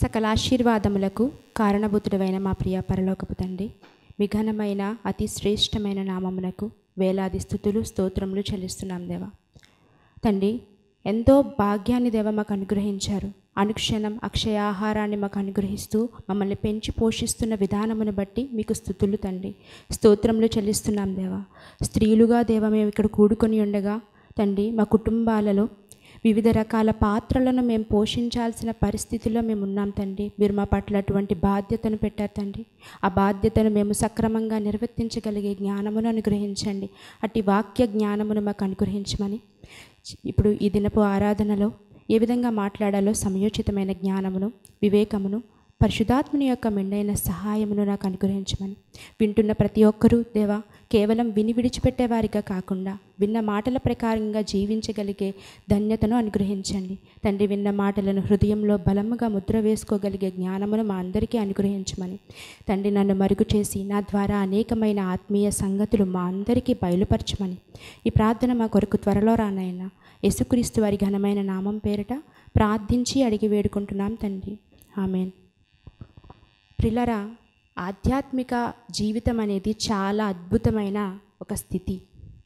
సకల ఆశీర్వాదములకు కారణభూతుడమైన మా ప్రియ పరలోకపు తండ్రి మీ ఘనమైన అతి శ్రేష్టమైన నామమునకు వేలాది స్థుతులు స్తోత్రములు చెల్లిస్తున్నాం దేవా తండ్రి ఎంతో భాగ్యాన్ని దేవ మాకు అనుగ్రహించారు అనుక్షణం అక్షయ ఆహారాన్ని మాకు అనుగ్రహిస్తూ మమ్మల్ని పెంచి పోషిస్తున్న విధానమును బట్టి మీకు స్థుతులు తండ్రి స్తోత్రములు చెల్లిస్తున్నాం దేవా స్త్రీలుగా దేవ మేము ఇక్కడ కూడుకొని ఉండగా తండ్రి మా కుటుంబాలలో వివిధ రకాల పాత్రలను మేము పోషించాల్సిన పరిస్థితుల్లో మేము ఉన్నాం తండ్రి మీరు మా పట్ల అటువంటి బాధ్యతను పెట్టారు తండ్రి ఆ బాధ్యతను మేము సక్రమంగా నిర్వర్తించగలిగే జ్ఞానమును అనుగ్రహించండి అట్టి వాక్య జ్ఞానమును మాకు అనుగ్రహించమని ఇప్పుడు ఈ దినపు ఆరాధనలో ఏ విధంగా మాట్లాడాలో సమయోచితమైన జ్ఞానమును వివేకమును పరిశుధాత్మని యొక్క మెండైన సహాయమును నాకు అనుగ్రహించమని వింటున్న ప్రతి ఒక్కరూ దేవా కేవలం విని విడిచిపెట్టేవారిగా కాకుండా విన్న మాటల ప్రకారంగా జీవించగలిగే ధన్యతను అనుగ్రహించండి తండ్రి విన్న మాటలను హృదయంలో బలముగా ముద్ర వేసుకోగలిగే జ్ఞానమును మా అందరికీ అనుగ్రహించమని తండ్రి నన్ను మరుగు చేసి నా ద్వారా అనేకమైన ఆత్మీయ సంగతులు మా అందరికీ బయలుపరచమని ఈ ప్రార్థన మా కొరకు త్వరలో రానైనా యేసుక్రీస్తు వారి ఘనమైన నామం పేరిట ప్రార్థించి అడిగి వేడుకుంటున్నాం తండ్రి ఆమెన్ ప్రిలరా ఆధ్యాత్మిక జీవితం అనేది చాలా అద్భుతమైన ఒక స్థితి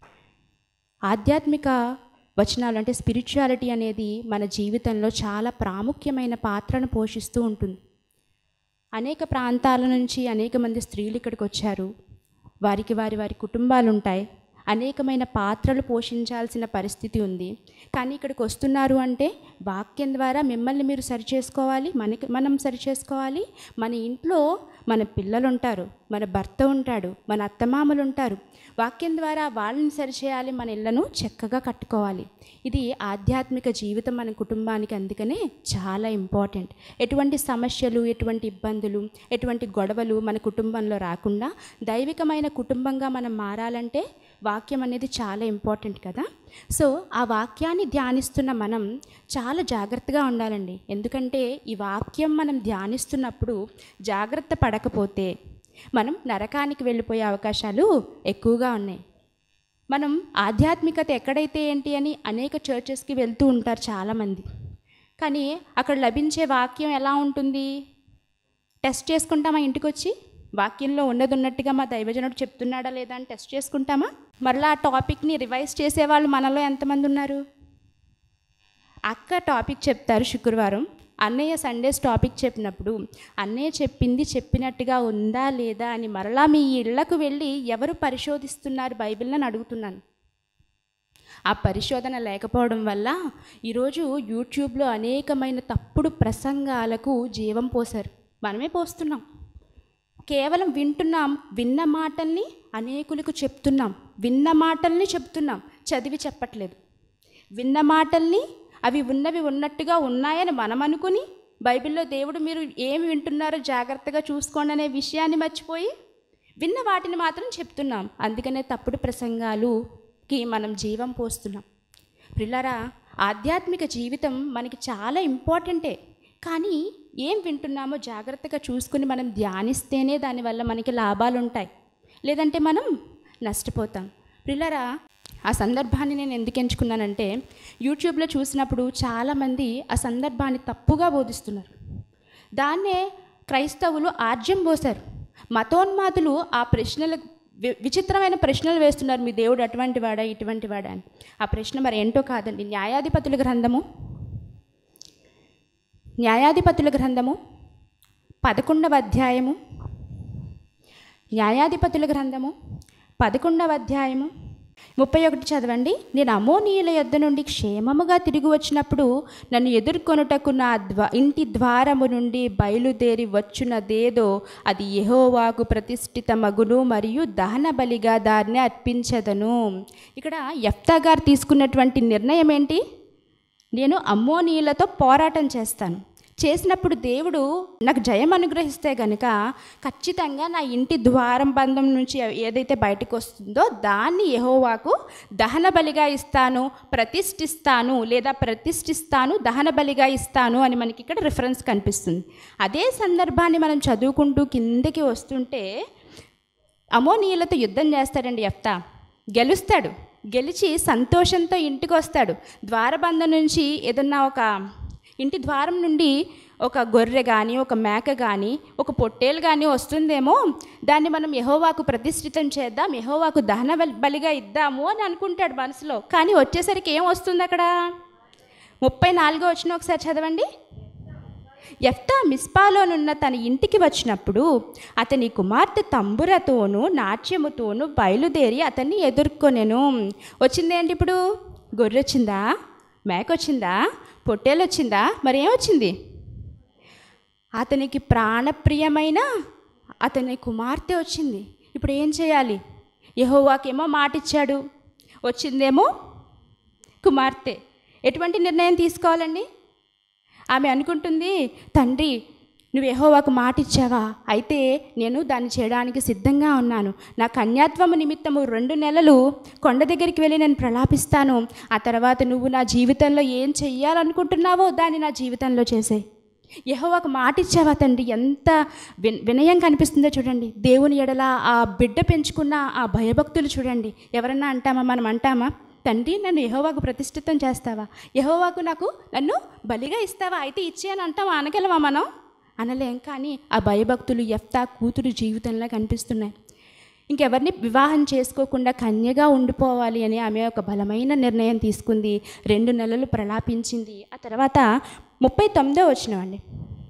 ఆధ్యాత్మిక వచనాలు అంటే స్పిరిచువాలిటీ అనేది మన జీవితంలో చాలా ప్రాముఖ్యమైన పాత్రను పోషిస్తూ ఉంటుంది అనేక ప్రాంతాల నుంచి అనేక మంది స్త్రీలు ఇక్కడికి వచ్చారు వారికి వారి వారి కుటుంబాలు ఉంటాయి అనేకమైన పాత్రలు పోషించాల్సిన పరిస్థితి ఉంది కానీ ఇక్కడికి వస్తున్నారు అంటే వాక్యం ద్వారా మిమ్మల్ని మీరు సరిచేసుకోవాలి మనకి మనం సరిచేసుకోవాలి మన ఇంట్లో మన పిల్లలు ఉంటారు మన భర్త ఉంటాడు మన అత్తమామలు ఉంటారు వాక్యం ద్వారా వాళ్ళని సరిచేయాలి మన ఇళ్లను చక్కగా కట్టుకోవాలి ఇది ఆధ్యాత్మిక జీవితం మన కుటుంబానికి అందుకనే చాలా ఇంపార్టెంట్ ఎటువంటి సమస్యలు ఎటువంటి ఇబ్బందులు ఎటువంటి గొడవలు మన కుటుంబంలో రాకుండా దైవికమైన కుటుంబంగా మనం మారాలంటే వాక్యం అనేది చాలా ఇంపార్టెంట్ కదా సో ఆ వాక్యాన్ని ధ్యానిస్తున్న మనం చాలా జాగ్రత్తగా ఉండాలండి ఎందుకంటే ఈ వాక్యం మనం ధ్యానిస్తున్నప్పుడు జాగ్రత్త పడకపోతే మనం నరకానికి వెళ్ళిపోయే అవకాశాలు ఎక్కువగా ఉన్నాయి మనం ఆధ్యాత్మికత ఎక్కడైతే ఏంటి అని అనేక చర్చెస్కి వెళ్తూ ఉంటారు చాలామంది కానీ అక్కడ లభించే వాక్యం ఎలా ఉంటుంది టెస్ట్ చేసుకుంటామా ఇంటికి వచ్చి వాక్యంలో ఉన్నది ఉన్నట్టుగా మా దైవజనుడు చెప్తున్నాడా లేదా అని టెస్ట్ చేసుకుంటామా మరలా ఆ టాపిక్ని రివైజ్ చేసేవాళ్ళు మనలో ఎంతమంది ఉన్నారు అక్క టాపిక్ చెప్తారు శుక్రవారం అన్నయ్య సండేస్ టాపిక్ చెప్పినప్పుడు అన్నయ్య చెప్పింది చెప్పినట్టుగా ఉందా లేదా అని మరలా మీ ఇళ్లకు వెళ్ళి ఎవరు పరిశోధిస్తున్నారు బైబిల్ని అని అడుగుతున్నాను ఆ పరిశోధన లేకపోవడం వల్ల ఈరోజు యూట్యూబ్లో అనేకమైన తప్పుడు ప్రసంగాలకు జీవం పోశారు మనమే పోస్తున్నాం కేవలం వింటున్నాం విన్న మాటల్ని అనేకులకు చెప్తున్నాం విన్న మాటల్ని చెప్తున్నాం చదివి చెప్పట్లేదు విన్న మాటల్ని అవి ఉన్నవి ఉన్నట్టుగా ఉన్నాయని మనం అనుకుని బైబిల్లో దేవుడు మీరు ఏమి వింటున్నారో జాగ్రత్తగా చూసుకోండి అనే విషయాన్ని మర్చిపోయి విన్న వాటిని మాత్రం చెప్తున్నాం అందుకనే తప్పుడు ప్రసంగాలుకి మనం జీవం పోస్తున్నాం పిల్లరా ఆధ్యాత్మిక జీవితం మనకి చాలా ఇంపార్టెంటే కానీ ఏం వింటున్నామో జాగ్రత్తగా చూసుకుని మనం ధ్యానిస్తేనే దానివల్ల మనకి లాభాలు ఉంటాయి లేదంటే మనం నష్టపోతాం పిల్లరా ఆ సందర్భాన్ని నేను ఎందుకు ఎంచుకున్నానంటే యూట్యూబ్లో చూసినప్పుడు చాలామంది ఆ సందర్భాన్ని తప్పుగా బోధిస్తున్నారు దాన్నే క్రైస్తవులు ఆర్జ్యం పోశారు మతోన్మాదులు ఆ ప్రశ్నలు వి- విచిత్రమైన ప్రశ్నలు వేస్తున్నారు మీ దేవుడు అటువంటి వాడా ఇటువంటి వాడా అని ఆ ప్రశ్న మరి ఏంటో కాదండి న్యాయాధిపతుల గ్రంథము న్యాయాధిపతుల గ్రంథము పదకొండవ అధ్యాయము న్యాయాధిపతుల గ్రంథము పదకొండవ అధ్యాయము ముప్పై ఒకటి చదవండి నేను అమోనీయుల యొద్ద నుండి క్షేమముగా తిరిగి వచ్చినప్పుడు నన్ను ఎదుర్కొనుటకు నా ద్వా ఇంటి ద్వారము నుండి బయలుదేరి వచ్చున్నదేదో అది యెహోవాకు ప్రతిష్ఠిత మగును మరియు దహన బలిగా దాన్ని అర్పించదను ఇక్కడ యఫ్తా గారు తీసుకున్నటువంటి నిర్ణయం ఏంటి నేను అమ్మోనీయులతో పోరాటం చేస్తాను చేసినప్పుడు దేవుడు నాకు జయం అనుగ్రహిస్తే గనుక ఖచ్చితంగా నా ఇంటి ద్వారం బంధం నుంచి ఏదైతే బయటకు వస్తుందో దాన్ని యెహోవాకు దహన బలిగా ఇస్తాను ప్రతిష్ఠిస్తాను లేదా ప్రతిష్ఠిస్తాను దహన బలిగా ఇస్తాను అని మనకి ఇక్కడ రిఫరెన్స్ కనిపిస్తుంది అదే సందర్భాన్ని మనం చదువుకుంటూ కిందకి వస్తుంటే అమోనీయులతో యుద్ధం చేస్తాడండి యఫ్తా గెలుస్తాడు గెలిచి సంతోషంతో ఇంటికి వస్తాడు ద్వారబంధం నుంచి ఏదన్నా ఒక ఇంటి ద్వారం నుండి ఒక గొర్రె కానీ ఒక మేక కానీ ఒక పొట్టేలు కానీ వస్తుందేమో దాన్ని మనం యహోవాకు ప్రతిష్ఠితం చేద్దాం యహోవాకు దహన బలి- బలిగా ఇద్దాము అని అనుకుంటాడు మనసులో కానీ వచ్చేసరికి ఏం వస్తుంది అక్కడ ముప్పై నాలుగో వచ్చిన ఒకసారి చదవండి ఎఫ్తా మిస్పాలోనున్న తన ఇంటికి వచ్చినప్పుడు అతని కుమార్తె తంబురతోనూ నాట్యముతోనూ బయలుదేరి అతన్ని ఎదుర్కొనెను వచ్చిందేంటి ఇప్పుడు గొర్రె వచ్చిందా మేక వచ్చిందా పొట్టేలు వచ్చిందా మరి ఏమొచ్చింది అతనికి ప్రాణప్రియమైన అతని కుమార్తె వచ్చింది ఇప్పుడు ఏం చేయాలి యహోవాకేమో మాట ఇచ్చాడు వచ్చిందేమో కుమార్తె ఎటువంటి నిర్ణయం తీసుకోవాలండి ఆమె అనుకుంటుంది తండ్రి నువ్వు యెహోవాకు మాట ఇచ్చావా అయితే నేను దాన్ని చేయడానికి సిద్ధంగా ఉన్నాను నా కన్యాత్వము నిమిత్తము రెండు నెలలు కొండ దగ్గరికి వెళ్ళి నేను ప్రలాపిస్తాను ఆ తర్వాత నువ్వు నా జీవితంలో ఏం చెయ్యాలనుకుంటున్నావో దాన్ని నా జీవితంలో చేసే యెహోవాకు మాట ఇచ్చావా తండ్రి ఎంత విన్ వినయం కనిపిస్తుందో చూడండి దేవుని ఎడల ఆ బిడ్డ పెంచుకున్న ఆ భయభక్తులు చూడండి ఎవరన్నా అంటామా మనం అంటామా తండ్రి నన్ను యహోవాకు ప్రతిష్ఠితం చేస్తావా యహోవాకు నాకు నన్ను బలిగా ఇస్తావా అయితే ఇచ్చే అని అంటావా అనగలవా మనం అనలేం కానీ ఆ భయభక్తులు ఎఫ్తా కూతురు జీవితంలో కనిపిస్తున్నాయి ఇంకెవరిని వివాహం చేసుకోకుండా కన్యగా ఉండిపోవాలి అని ఆమె ఒక బలమైన నిర్ణయం తీసుకుంది రెండు నెలలు ప్రలాపించింది ఆ తర్వాత ముప్పై తొమ్మిదో వచ్చినవండి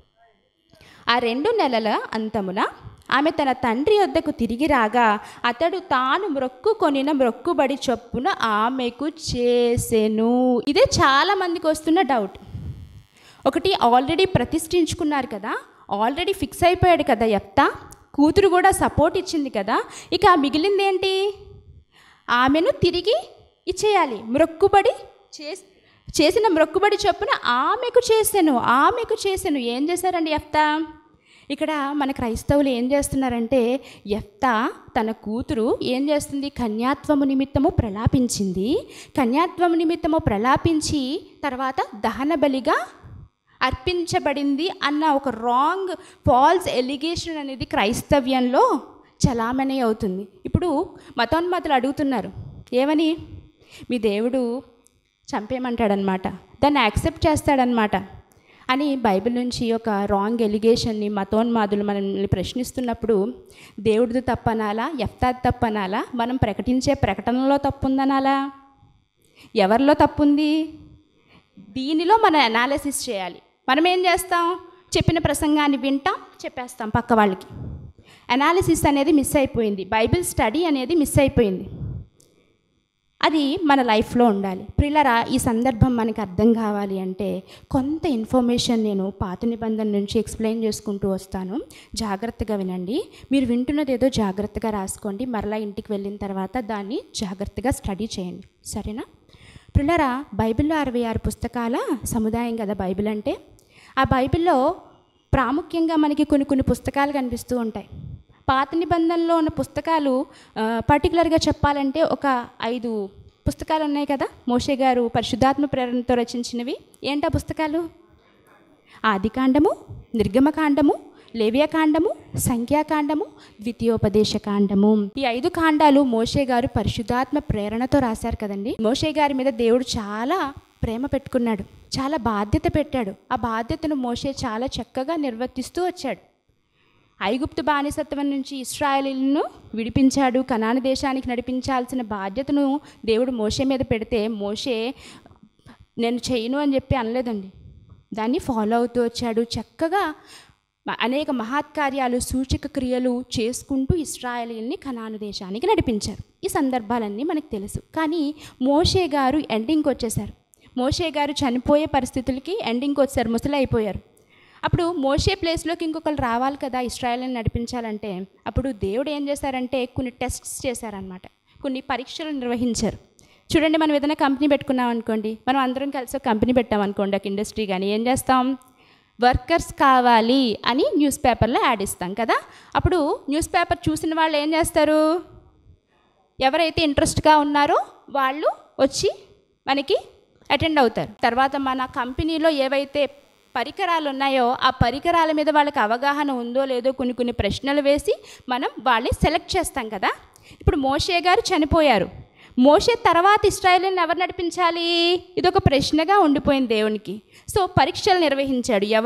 ఆ రెండు నెలల అంతమున ఆమె తన తండ్రి వద్దకు తిరిగి రాగా అతడు తాను మ్రొక్కుకొనిన మ్రొక్కుబడి చొప్పున ఆమెకు చేసెను ఇదే చాలా మందికి వస్తున్న డౌట్ ఒకటి ఆల్రెడీ ప్రతిష్ఠించుకున్నారు కదా ఆల్రెడీ ఫిక్స్ అయిపోయాడు కదా ఎప్తా కూతురు కూడా సపోర్ట్ ఇచ్చింది కదా ఇక మిగిలింది ఏంటి ఆమెను తిరిగి ఇచ్చేయాలి మ్రొక్కుబడి చేసి చేసిన మ్రొక్కుబడి చొప్పున ఆమెకు చేశాను ఆమెకు చేశాను ఏం చేశారండి ఎఫ్తా ఇక్కడ మన క్రైస్తవులు ఏం చేస్తున్నారంటే ఎఫ్తా తన కూతురు ఏం చేస్తుంది కన్యాత్వము నిమిత్తము ప్రలాపించింది కన్యాత్వము నిమిత్తము ప్రలాపించి తర్వాత దహన బలిగా అర్పించబడింది అన్న ఒక రాంగ్ ఫాల్స్ ఎలిగేషన్ అనేది క్రైస్తవ్యంలో చలామణి అవుతుంది ఇప్పుడు మతోన్మతులు అడుగుతున్నారు ఏమని మీ దేవుడు చంపేయమంటాడనమాట దాన్ని యాక్సెప్ట్ చేస్తాడనమాట అని బైబిల్ నుంచి ఒక రాంగ్ ఎలిగేషన్ని మతోన్మాదులు మనల్ని ప్రశ్నిస్తున్నప్పుడు దేవుడిది తప్పనాలా ఎఫ్తాది తప్పనాలా మనం ప్రకటించే ప్రకటనలో తప్పుందనాలా ఎవరిలో తప్పుంది దీనిలో మనం అనాలిసిస్ చేయాలి మనం ఏం చేస్తాం చెప్పిన ప్రసంగాన్ని వింటాం చెప్పేస్తాం పక్క వాళ్ళకి అనాలిసిస్ అనేది మిస్ అయిపోయింది బైబిల్ స్టడీ అనేది మిస్ అయిపోయింది అది మన లైఫ్లో ఉండాలి ప్రిల్లరా ఈ సందర్భం మనకి అర్థం కావాలి అంటే కొంత ఇన్ఫర్మేషన్ నేను పాత నిబంధన నుంచి ఎక్స్ప్లెయిన్ చేసుకుంటూ వస్తాను జాగ్రత్తగా వినండి మీరు వింటున్నది ఏదో జాగ్రత్తగా రాసుకోండి మరలా ఇంటికి వెళ్ళిన తర్వాత దాన్ని జాగ్రత్తగా స్టడీ చేయండి సరేనా ప్రిల్లరా బైబిల్లో అరవై ఆరు పుస్తకాల సముదాయం కదా బైబిల్ అంటే ఆ బైబిల్లో ప్రాముఖ్యంగా మనకి కొన్ని కొన్ని పుస్తకాలు కనిపిస్తూ ఉంటాయి పాత నిబంధనలో ఉన్న పుస్తకాలు ఆ, పర్టికులర్గా చెప్పాలంటే ఒక ఐదు పుస్తకాలు ఉన్నాయి కదా మోషే గారు పరిశుద్ధాత్మ ప్రేరణతో రచించినవి ఏంటా పుస్తకాలు ఆదికాండము నిర్గమకాండము లేవ్యకాండము సంఖ్యాకాండము ద్వితీయోపదేశ కాండము ఈ ఐదు కాండాలు మోషే గారు పరిశుద్ధాత్మ ప్రేరణతో రాశారు కదండి మోషే గారి మీద దేవుడు చాలా ప్రేమ పెట్టుకున్నాడు చాలా బాధ్యత పెట్టాడు ఆ బాధ్యతను మోషే చాలా చక్కగా నిర్వర్తిస్తూ వచ్చాడు ఐగుప్తు బానిసత్వం నుంచి ఇస్రాయలీలను విడిపించాడు కనాన దేశానికి నడిపించాల్సిన బాధ్యతను దేవుడు మోషే మీద పెడితే మోషే నేను చేయను అని చెప్పి అనలేదండి దాన్ని ఫాలో అవుతూ వచ్చాడు చక్కగా మ- అనేక మహత్కార్యాలు సూచక క్రియలు చేసుకుంటూ ఇస్రాయలీల్ని కనాను దేశానికి నడిపించారు ఈ సందర్భాలన్నీ మనకు తెలుసు కానీ మోషే గారు ఎండింగ్కి వచ్చేసారు మోషే గారు చనిపోయే పరిస్థితులకి ఎండింగ్కి వచ్చారు ముసలి అయిపోయారు అప్పుడు మోషే ప్లేస్లోకి ఇంకొకరు రావాలి కదా ఇస్రాయల్ని నడిపించాలంటే అప్పుడు దేవుడు ఏం చేశారంటే కొన్ని టెస్ట్స్ చేశారనమాట కొన్ని పరీక్షలు నిర్వహించారు చూడండి మనం ఏదైనా కంపెనీ పెట్టుకున్నాం అనుకోండి మనం అందరం కలిసి ఒక కంపెనీ పెట్టాం అనుకోండి ఒక ఇండస్ట్రీ కానీ ఏం చేస్తాం వర్కర్స్ కావాలి అని న్యూస్ పేపర్లో యాడ్ ఇస్తాం కదా అప్పుడు న్యూస్ పేపర్ చూసిన వాళ్ళు ఏం చేస్తారు ఎవరైతే ఇంట్రెస్ట్గా ఉన్నారో వాళ్ళు వచ్చి మనకి అటెండ్ అవుతారు తర్వాత మన కంపెనీలో ఏవైతే పరికరాలు ఉన్నాయో ఆ పరికరాల మీద వాళ్ళకి అవగాహన ఉందో లేదో కొన్ని కొన్ని ప్రశ్నలు వేసి మనం వాళ్ళని సెలెక్ట్ చేస్తాం కదా ఇప్పుడు మోషే గారు చనిపోయారు మోషే తర్వాత ఇస్రాయల్ని ఎవరు నడిపించాలి ఇది ఒక ప్రశ్నగా ఉండిపోయింది దేవునికి సో పరీక్షలు నిర్వహించాడు ఎవరు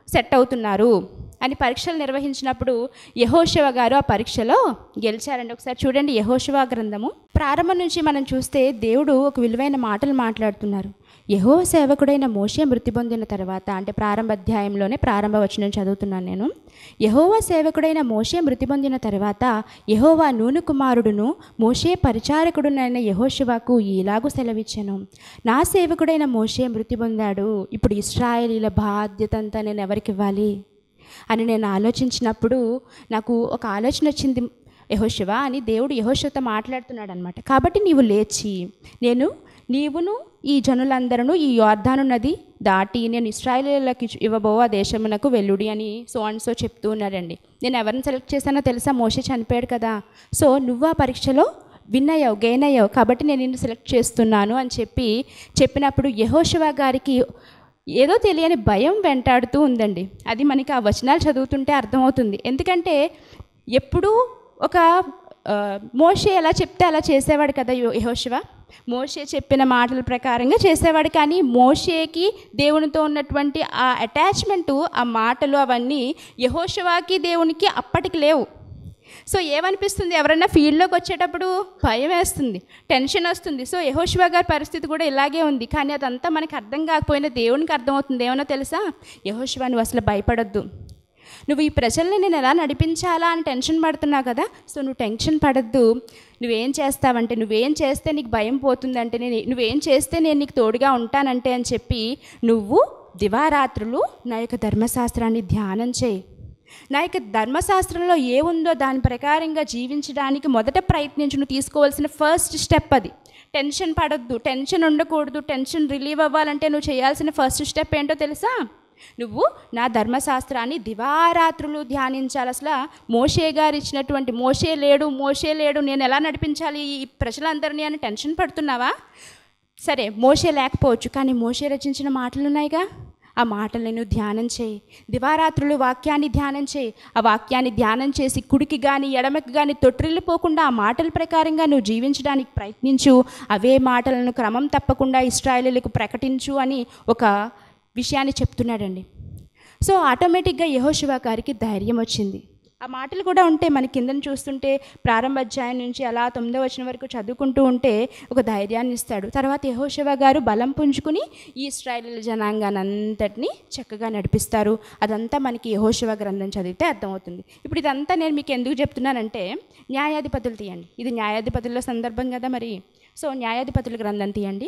సెట్ అవుతున్నారు అని పరీక్షలు నిర్వహించినప్పుడు యహోశివ గారు ఆ పరీక్షలో గెలిచారండి ఒకసారి చూడండి యహోశివ గ్రంథము ప్రారంభం నుంచి మనం చూస్తే దేవుడు ఒక విలువైన మాటలు మాట్లాడుతున్నారు యహో సేవకుడైన మోషే మృతి పొందిన తర్వాత అంటే ప్రారంభ అధ్యాయంలోనే ప్రారంభ వచనం చదువుతున్నాను నేను యహోవా సేవకుడైన మోషే మృతి పొందిన తర్వాత యహోవా నూను కుమారుడును మోషే పరిచారకుడునైన యహోశివాకు ఇలాగూ సెలవిచ్చాను నా సేవకుడైన మోషే మృతి పొందాడు ఇప్పుడు ఇస్రాయేలీల బాధ్యత అంతా నేను ఎవరికి ఇవ్వాలి అని నేను ఆలోచించినప్పుడు నాకు ఒక ఆలోచన వచ్చింది యహోశివ అని దేవుడు యహోశివతో మాట్లాడుతున్నాడు అనమాట కాబట్టి నీవు లేచి నేను నీవును ఈ జనులందరూ ఈ యోర్ధాను నది దాటి నేను ఇస్రాయేలీలకు ఇవ్వబో ఆ దేశమునకు వెల్లుడి అని సో అండ్ సో చెప్తూ ఉన్నాడండి నేను ఎవరిని సెలెక్ట్ చేశానో తెలుసా మోషే చనిపోయాడు కదా సో నువ్వు ఆ పరీక్షలో విన్ అయ్యావు గెయిన్ అయ్యావు కాబట్టి నేను నిన్ను సెలెక్ట్ చేస్తున్నాను అని చెప్పి చెప్పినప్పుడు యహోశివ గారికి ఏదో తెలియని భయం వెంటాడుతూ ఉందండి అది మనకి ఆ వచనాలు చదువుతుంటే అర్థమవుతుంది ఎందుకంటే ఎప్పుడూ ఒక ఆ, మోషే ఎలా చెప్తే అలా చేసేవాడు కదా యో- యెహోషువ మోషే చెప్పిన మాటల ప్రకారంగా చేసేవాడు కానీ మోషేకి దేవునితో ఉన్నటువంటి ఆ అటాచ్మెంటు ఆ మాటలు అవన్నీ యహోషువాకి దేవునికి అప్పటికి లేవు సో ఏమనిపిస్తుంది ఎవరైనా ఫీల్డ్లోకి వచ్చేటప్పుడు భయం వేస్తుంది టెన్షన్ వస్తుంది సో యహోశివ గారి పరిస్థితి కూడా ఇలాగే ఉంది కానీ అదంతా మనకి అర్థం కాకపోయినా దేవునికి అర్థమవుతుంది ఏమన్నా తెలుసా యహోశివ నువ్వు అసలు భయపడొద్దు నువ్వు ఈ ప్రజల్ని నేను ఎలా నడిపించాలా అని టెన్షన్ పడుతున్నావు కదా సో నువ్వు టెన్షన్ పడద్దు నువ్వేం చేస్తావంటే నువ్వేం చేస్తే నీకు భయం పోతుందంటే నేను నువ్వేం చేస్తే నేను నీకు తోడుగా ఉంటానంటే అని చెప్పి నువ్వు దివారాత్రులు నా యొక్క ధర్మశాస్త్రాన్ని ధ్యానం చేయి నా యొక్క ధర్మశాస్త్రంలో ఏ ఉందో దాని ప్రకారంగా జీవించడానికి మొదట ప్రయత్నించి నువ్వు తీసుకోవాల్సిన ఫస్ట్ స్టెప్ అది టెన్షన్ పడొద్దు టెన్షన్ ఉండకూడదు టెన్షన్ రిలీవ్ అవ్వాలంటే నువ్వు చేయాల్సిన ఫస్ట్ స్టెప్ ఏంటో తెలుసా నువ్వు నా ధర్మశాస్త్రాన్ని దివారాత్రులు ధ్యానించాలి అసలు మోషే గారు ఇచ్చినటువంటి మోషే లేడు మోషే లేడు నేను ఎలా నడిపించాలి ఈ ప్రజలందరినీ అని టెన్షన్ పడుతున్నావా సరే మోషే లేకపోవచ్చు కానీ మోషే రచించిన మాటలు ఉన్నాయిగా ఆ మాటలను నువ్వు ధ్యానం చేయి దివారాత్రులు వాక్యాన్ని ధ్యానం చేయి ఆ వాక్యాన్ని ధ్యానం చేసి కుడికి కానీ ఎడమకి కానీ తొట్టిల్లిపోకుండా ఆ మాటల ప్రకారంగా నువ్వు జీవించడానికి ప్రయత్నించు అవే మాటలను క్రమం తప్పకుండా ఇస్రాయేలీలకు ప్రకటించు అని ఒక విషయాన్ని చెప్తున్నాడండి సో ఆటోమేటిక్గా యహోశివ గారికి ధైర్యం వచ్చింది ఆ మాటలు కూడా ఉంటే మన కిందను చూస్తుంటే ప్రారంభ అధ్యాయం నుంచి అలా తొమ్మిదో వచ్చిన వరకు చదువుకుంటూ ఉంటే ఒక ధైర్యాన్ని ఇస్తాడు తర్వాత యహోశివ గారు బలం పుంజుకుని ఈ ఇస్రాయేల్ జనాంగాన్ని అంతటిని చక్కగా నడిపిస్తారు అదంతా మనకి యహోశివ గ్రంథం చదివితే అర్థమవుతుంది ఇప్పుడు ఇదంతా నేను మీకు ఎందుకు చెప్తున్నానంటే న్యాయాధిపతులు తీయండి ఇది న్యాయాధిపతుల సందర్భం కదా మరి సో న్యాయాధిపతుల గ్రంథం తీయండి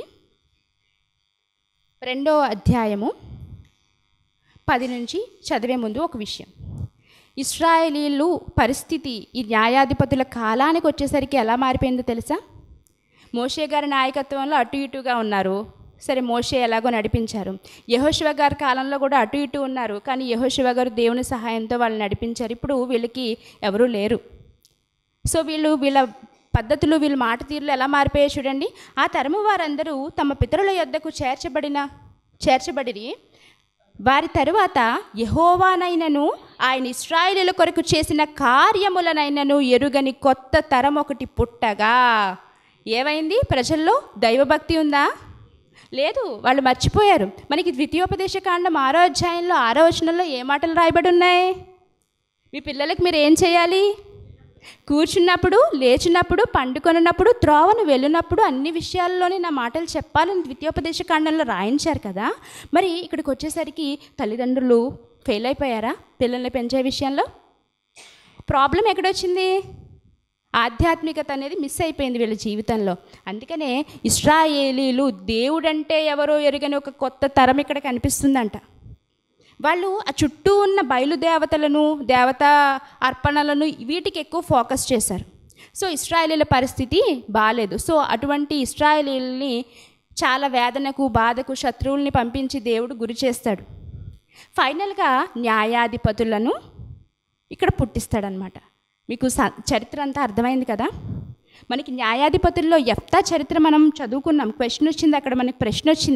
రెండో అధ్యాయము పది నుంచి చదివే ముందు ఒక విషయం ఇస్రాయేలీలు పరిస్థితి ఈ న్యాయాధిపతుల కాలానికి వచ్చేసరికి ఎలా మారిపోయిందో తెలుసా మోషే గారి నాయకత్వంలో అటు ఇటుగా ఉన్నారు సరే మోషే ఎలాగో నడిపించారు యహోశివ గారి కాలంలో కూడా అటు ఇటు ఉన్నారు కానీ యహోశివ గారు దేవుని సహాయంతో వాళ్ళు నడిపించారు ఇప్పుడు వీళ్ళకి ఎవరూ లేరు సో వీళ్ళు వీళ్ళ పద్ధతులు వీళ్ళ మాట తీరులు ఎలా మారిపోయాయి చూడండి ఆ తరము వారందరూ తమ పితరుల యొద్దకు చేర్చబడిన చేర్చబడిరి వారి తరువాత యహోవానైనను ఆయన ఇస్రాయేలుల కొరకు చేసిన కార్యములనైనను ఎరుగని కొత్త తరం ఒకటి పుట్టగా ఏమైంది ప్రజల్లో దైవభక్తి ఉందా లేదు వాళ్ళు మర్చిపోయారు మనకి ద్వితీయోపదేశ కాండం ఆరో అధ్యాయంలో ఆరో వచనంలో ఏ మాటలు రాయబడి ఉన్నాయి మీ పిల్లలకి మీరు ఏం చేయాలి కూర్చున్నప్పుడు లేచినప్పుడు పండుకొనున్నప్పుడు త్రోవను వెళ్ళినప్పుడు అన్ని విషయాల్లోనే నా మాటలు చెప్పాలని ద్వితీయోపదేశ కాండంలో రాయించారు కదా మరి ఇక్కడికి వచ్చేసరికి తల్లిదండ్రులు ఫెయిల్ అయిపోయారా పిల్లల్ని పెంచే విషయంలో ప్రాబ్లం ఎక్కడొచ్చింది ఆధ్యాత్మికత అనేది మిస్ అయిపోయింది వీళ్ళ జీవితంలో అందుకనే ఇస్రాయేలీలు దేవుడంటే ఎవరో ఎరుగని ఒక కొత్త తరం ఇక్కడ కనిపిస్తుందంట వాళ్ళు ఆ చుట్టూ ఉన్న బయలుదేవతలను దేవతా అర్పణలను వీటికి ఎక్కువ ఫోకస్ చేశారు సో ఇస్రాయేలీల పరిస్థితి బాగాలేదు సో అటువంటి ఇస్రాయేలీల్ని చాలా వేదనకు బాధకు శత్రువుల్ని పంపించి దేవుడు గురి చేస్తాడు ఫైనల్గా న్యాయాధిపతులను ఇక్కడ పుట్టిస్తాడనమాట మీకు స చరిత్ర అంతా అర్థమైంది కదా మనకి న్యాయాధిపతుల్లో ఎఫ్తా చరిత్ర మనం చదువుకున్నాం క్వశ్చన్ వచ్చింది అక్కడ మనకి ప్రశ్న వచ్చింది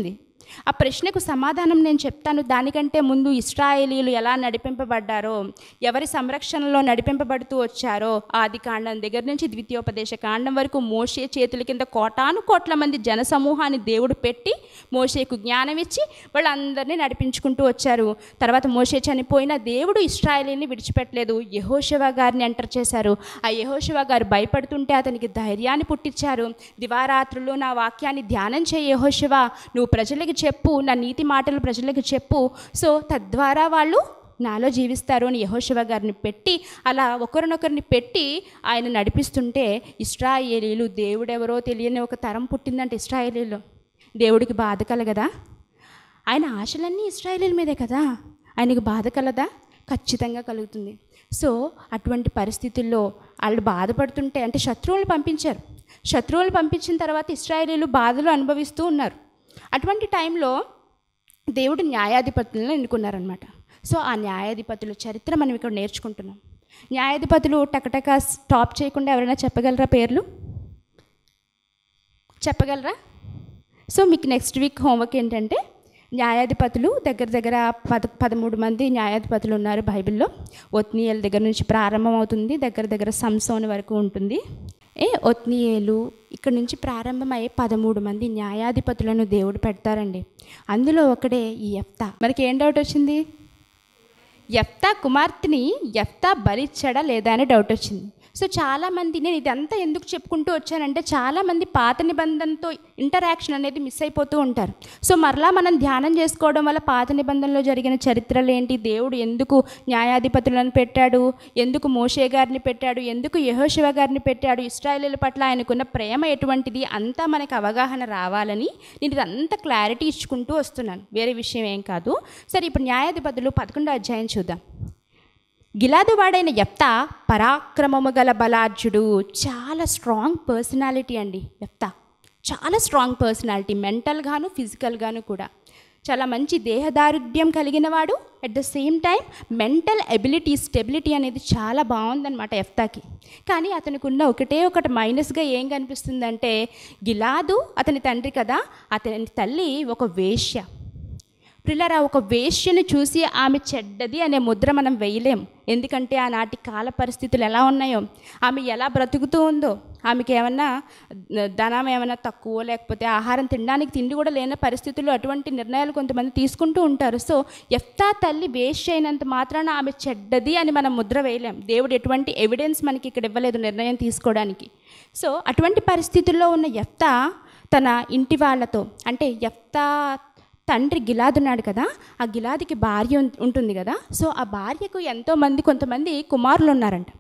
ఆ ప్రశ్నకు సమాధానం నేను చెప్తాను దానికంటే ముందు ఇస్రాయేలీలు ఎలా నడిపింపబడ్డారో ఎవరి సంరక్షణలో నడిపింపబడుతూ వచ్చారో ఆది కాండం దగ్గర నుంచి ద్వితీయోపదేశ కాండం వరకు మోషే చేతుల కింద కోటాను కోట్ల మంది జన సమూహాన్ని దేవుడు పెట్టి మోషేకు జ్ఞానం ఇచ్చి వాళ్ళందరినీ నడిపించుకుంటూ వచ్చారు తర్వాత మోషే చనిపోయిన దేవుడు ఇస్రాయేలీని విడిచిపెట్టలేదు యహోశివ గారిని ఎంటర్ చేశారు ఆ యహోశివ గారు భయపడుతుంటే అతనికి ధైర్యాన్ని పుట్టించారు దివారాత్రులు నా వాక్యాన్ని ధ్యానం చేయి యహోశివ నువ్వు ప్రజలకు చెప్పు నా నీతి మాటలు ప్రజలకు చెప్పు సో తద్వారా వాళ్ళు నాలో జీవిస్తారు అని యహోశివ గారిని పెట్టి అలా ఒకరినొకరిని పెట్టి ఆయన నడిపిస్తుంటే ఇస్రాయేలీలు దేవుడెవరో తెలియని ఒక తరం పుట్టిందంటే ఇస్రాయేలీలు దేవుడికి బాధ కలగదా ఆయన ఆశలన్నీ ఇస్రాయేలీల మీదే కదా ఆయనకు బాధ కలదా ఖచ్చితంగా కలుగుతుంది సో అటువంటి పరిస్థితుల్లో వాళ్ళు బాధపడుతుంటే అంటే శత్రువులు పంపించారు శత్రువులు పంపించిన తర్వాత ఇస్రాయేలీలు బాధలు అనుభవిస్తూ ఉన్నారు అటువంటి టైంలో దేవుడు న్యాయాధిపతులను ఎన్నుకున్నారనమాట సో ఆ న్యాయాధిపతుల చరిత్ర మనం ఇక్కడ నేర్చుకుంటున్నాం న్యాయాధిపతులు టకటక స్టాప్ చేయకుండా ఎవరైనా చెప్పగలరా పేర్లు చెప్పగలరా సో మీకు నెక్స్ట్ వీక్ హోంవర్క్ ఏంటంటే న్యాయాధిపతులు దగ్గర దగ్గర పద పదమూడు మంది న్యాయాధిపతులు ఉన్నారు బైబిల్లో ఒత్నీయేలు దగ్గర నుంచి ప్రారంభం అవుతుంది దగ్గర దగ్గర సంసోన్ వరకు ఉంటుంది ఏ ఒత్నీయేలు ఇక్కడ నుంచి ప్రారంభమయ్యే పదమూడు మంది న్యాయాధిపతులను దేవుడు పెడతారండి అందులో ఒకడే ఈ ఎఫ్తా మనకి ఏం డౌట్ వచ్చింది ఎఫ్తా కుమార్తెని ఎఫ్తా బలిచ్చాడా లేదా అని డౌట్ వచ్చింది సో చాలామంది నేను ఇదంతా ఎందుకు చెప్పుకుంటూ వచ్చానంటే చాలామంది పాత నిబంధనతో ఇంటరాక్షన్ అనేది మిస్ అయిపోతూ ఉంటారు సో మరలా మనం ధ్యానం చేసుకోవడం వల్ల పాత నిబంధనలో జరిగిన చరిత్రలు ఏంటి దేవుడు ఎందుకు న్యాయాధిపతులను పెట్టాడు ఎందుకు మోషే గారిని పెట్టాడు ఎందుకు యహోశివ గారిని పెట్టాడు ఇస్రాయేలీల పట్ల ఆయనకున్న ప్రేమ ఎటువంటిది అంతా మనకు అవగాహన రావాలని నేను ఇదంతా క్లారిటీ ఇచ్చుకుంటూ వస్తున్నాను వేరే విషయం ఏం కాదు సరే ఇప్పుడు న్యాయాధిపతులు పదకొండో అధ్యాయం చూద్దాం గిలాదు వాడైన యప్తా పరాక్రమము గల బలార్జుడు చాలా స్ట్రాంగ్ పర్సనాలిటీ అండి యప్తా చాలా స్ట్రాంగ్ పర్సనాలిటీ మెంటల్గాను ఫిజికల్గాను కూడా చాలా మంచి దేహదారుఢ్యం కలిగిన వాడు at the same time mental ability stability అనేది చాలా బాగుందన్నమాట ఎఫ్తాకి కానీ అతనికి ఉన్న ఒకటే ఒకటి మైనస్గా ఏం కనిపిస్తుందంటే గిలాదు అతని తండ్రి కదా అతని తల్లి ఒక వేశ్య ప్రిల్లరా ఒక వేశ్యను చూసి ఆమె చెడ్డది అనే ముద్ర మనం వేయలేం ఎందుకంటే ఆనాటి కాల పరిస్థితులు ఎలా ఉన్నాయో ఆమె ఎలా బ్రతుకుతూ ఉందో ఆమెకి ఏమన్నా ధనం ఏమైనా తక్కువ లేకపోతే ఆహారం తినడానికి తిండి కూడా లేని పరిస్థితుల్లో అటువంటి నిర్ణయాలు కొంతమంది తీసుకుంటూ ఉంటారు సో ఎఫ్తా తల్లి వేశ్య అయినంత మాత్రాన ఆమె చెడ్డది అని మనం ముద్ర వేయలేం దేవుడు ఎటువంటి ఎవిడెన్స్ మనకి ఇక్కడ ఇవ్వలేదు నిర్ణయం తీసుకోవడానికి సో అటువంటి పరిస్థితుల్లో ఉన్న ఎఫ్తా తన ఇంటి వాళ్ళతో అంటే ఎఫ్తా తండ్రి గిలాద్ ఉన్నాడు కదా ఆ గిలాదికి భార్య ఉం- ఉంటుంది కదా సో ఆ భార్యకు ఎంతోమంది కొంతమంది కుమారులు ఉన్నారంట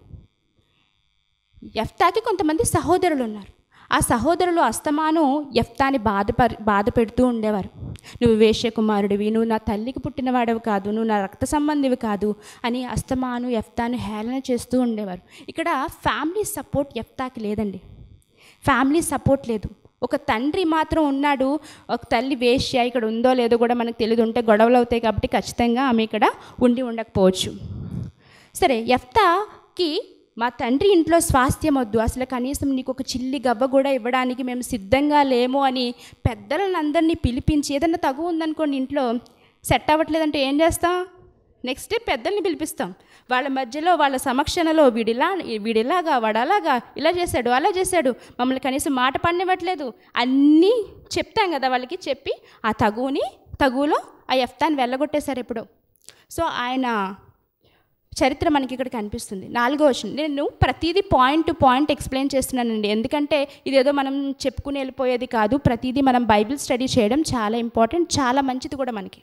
ఎఫ్తాకి కొంతమంది సహోదరులు ఉన్నారు ఆ సహోదరులు అస్తమాను ఎఫ్తాని బాధ బాధ పెడుతూ ఉండేవారు నువ్వు వేశ్య కుమారుడివి నువ్వు నా తల్లికి పుట్టినవాడవి కాదు నువ్వు నా రక్త సంబంధివి కాదు అని అస్తమాను ఎఫ్తాను హేళన చేస్తూ ఉండేవారు ఇక్కడ ఫ్యామిలీ సపోర్ట్ ఎఫ్తాకి లేదండి ఫ్యామిలీ సపోర్ట్ లేదు ఒక తండ్రి మాత్రం ఉన్నాడు ఒక తల్లి వేశ్య ఇక్కడ ఉందో లేదో కూడా మనకు తెలియదు ఉంటే గొడవలు అవుతాయి కాబట్టి ఖచ్చితంగా ఆమె ఇక్కడ ఉండి ఉండకపోవచ్చు సరే ఎఫ్తాకి మా తండ్రి ఇంట్లో స్వాస్థ్యం వద్దు అసలు కనీసం నీకు ఒక చిల్లి గవ్వ కూడా ఇవ్వడానికి మేము సిద్ధంగా లేము అని పెద్దలను అందరినీ పిలిపించి ఏదన్నా తగు ఉందనుకోండి ఇంట్లో సెట్ అవ్వట్లేదంటే ఏం చేస్తాం నెక్స్ట్ డే పెద్దల్ని పిలిపిస్తాం వాళ్ళ మధ్యలో వాళ్ళ సమక్షణలో వీడిలా వీడిలాగా వాడలాగా ఇలా చేశాడు అలా చేశాడు మమ్మల్ని కనీసం మాట పడినివ్వట్లేదు అన్నీ చెప్తాం కదా వాళ్ళకి చెప్పి ఆ తగువుని తగువులో ఆ ఎఫ్తాన్ని వెళ్ళగొట్టేశారు ఎప్పుడో సో ఆయన చరిత్ర మనకి ఇక్కడ కనిపిస్తుంది నాలుగో వచ్చిన నేను ప్రతిదీ పాయింట్ టు పాయింట్ ఎక్స్ప్లెయిన్ చేస్తున్నానండి ఎందుకంటే ఇదేదో మనం చెప్పుకుని వెళ్ళిపోయేది కాదు ప్రతిదీ మనం బైబిల్ స్టడీ చేయడం చాలా ఇంపార్టెంట్ చాలా మంచిది కూడా మనకి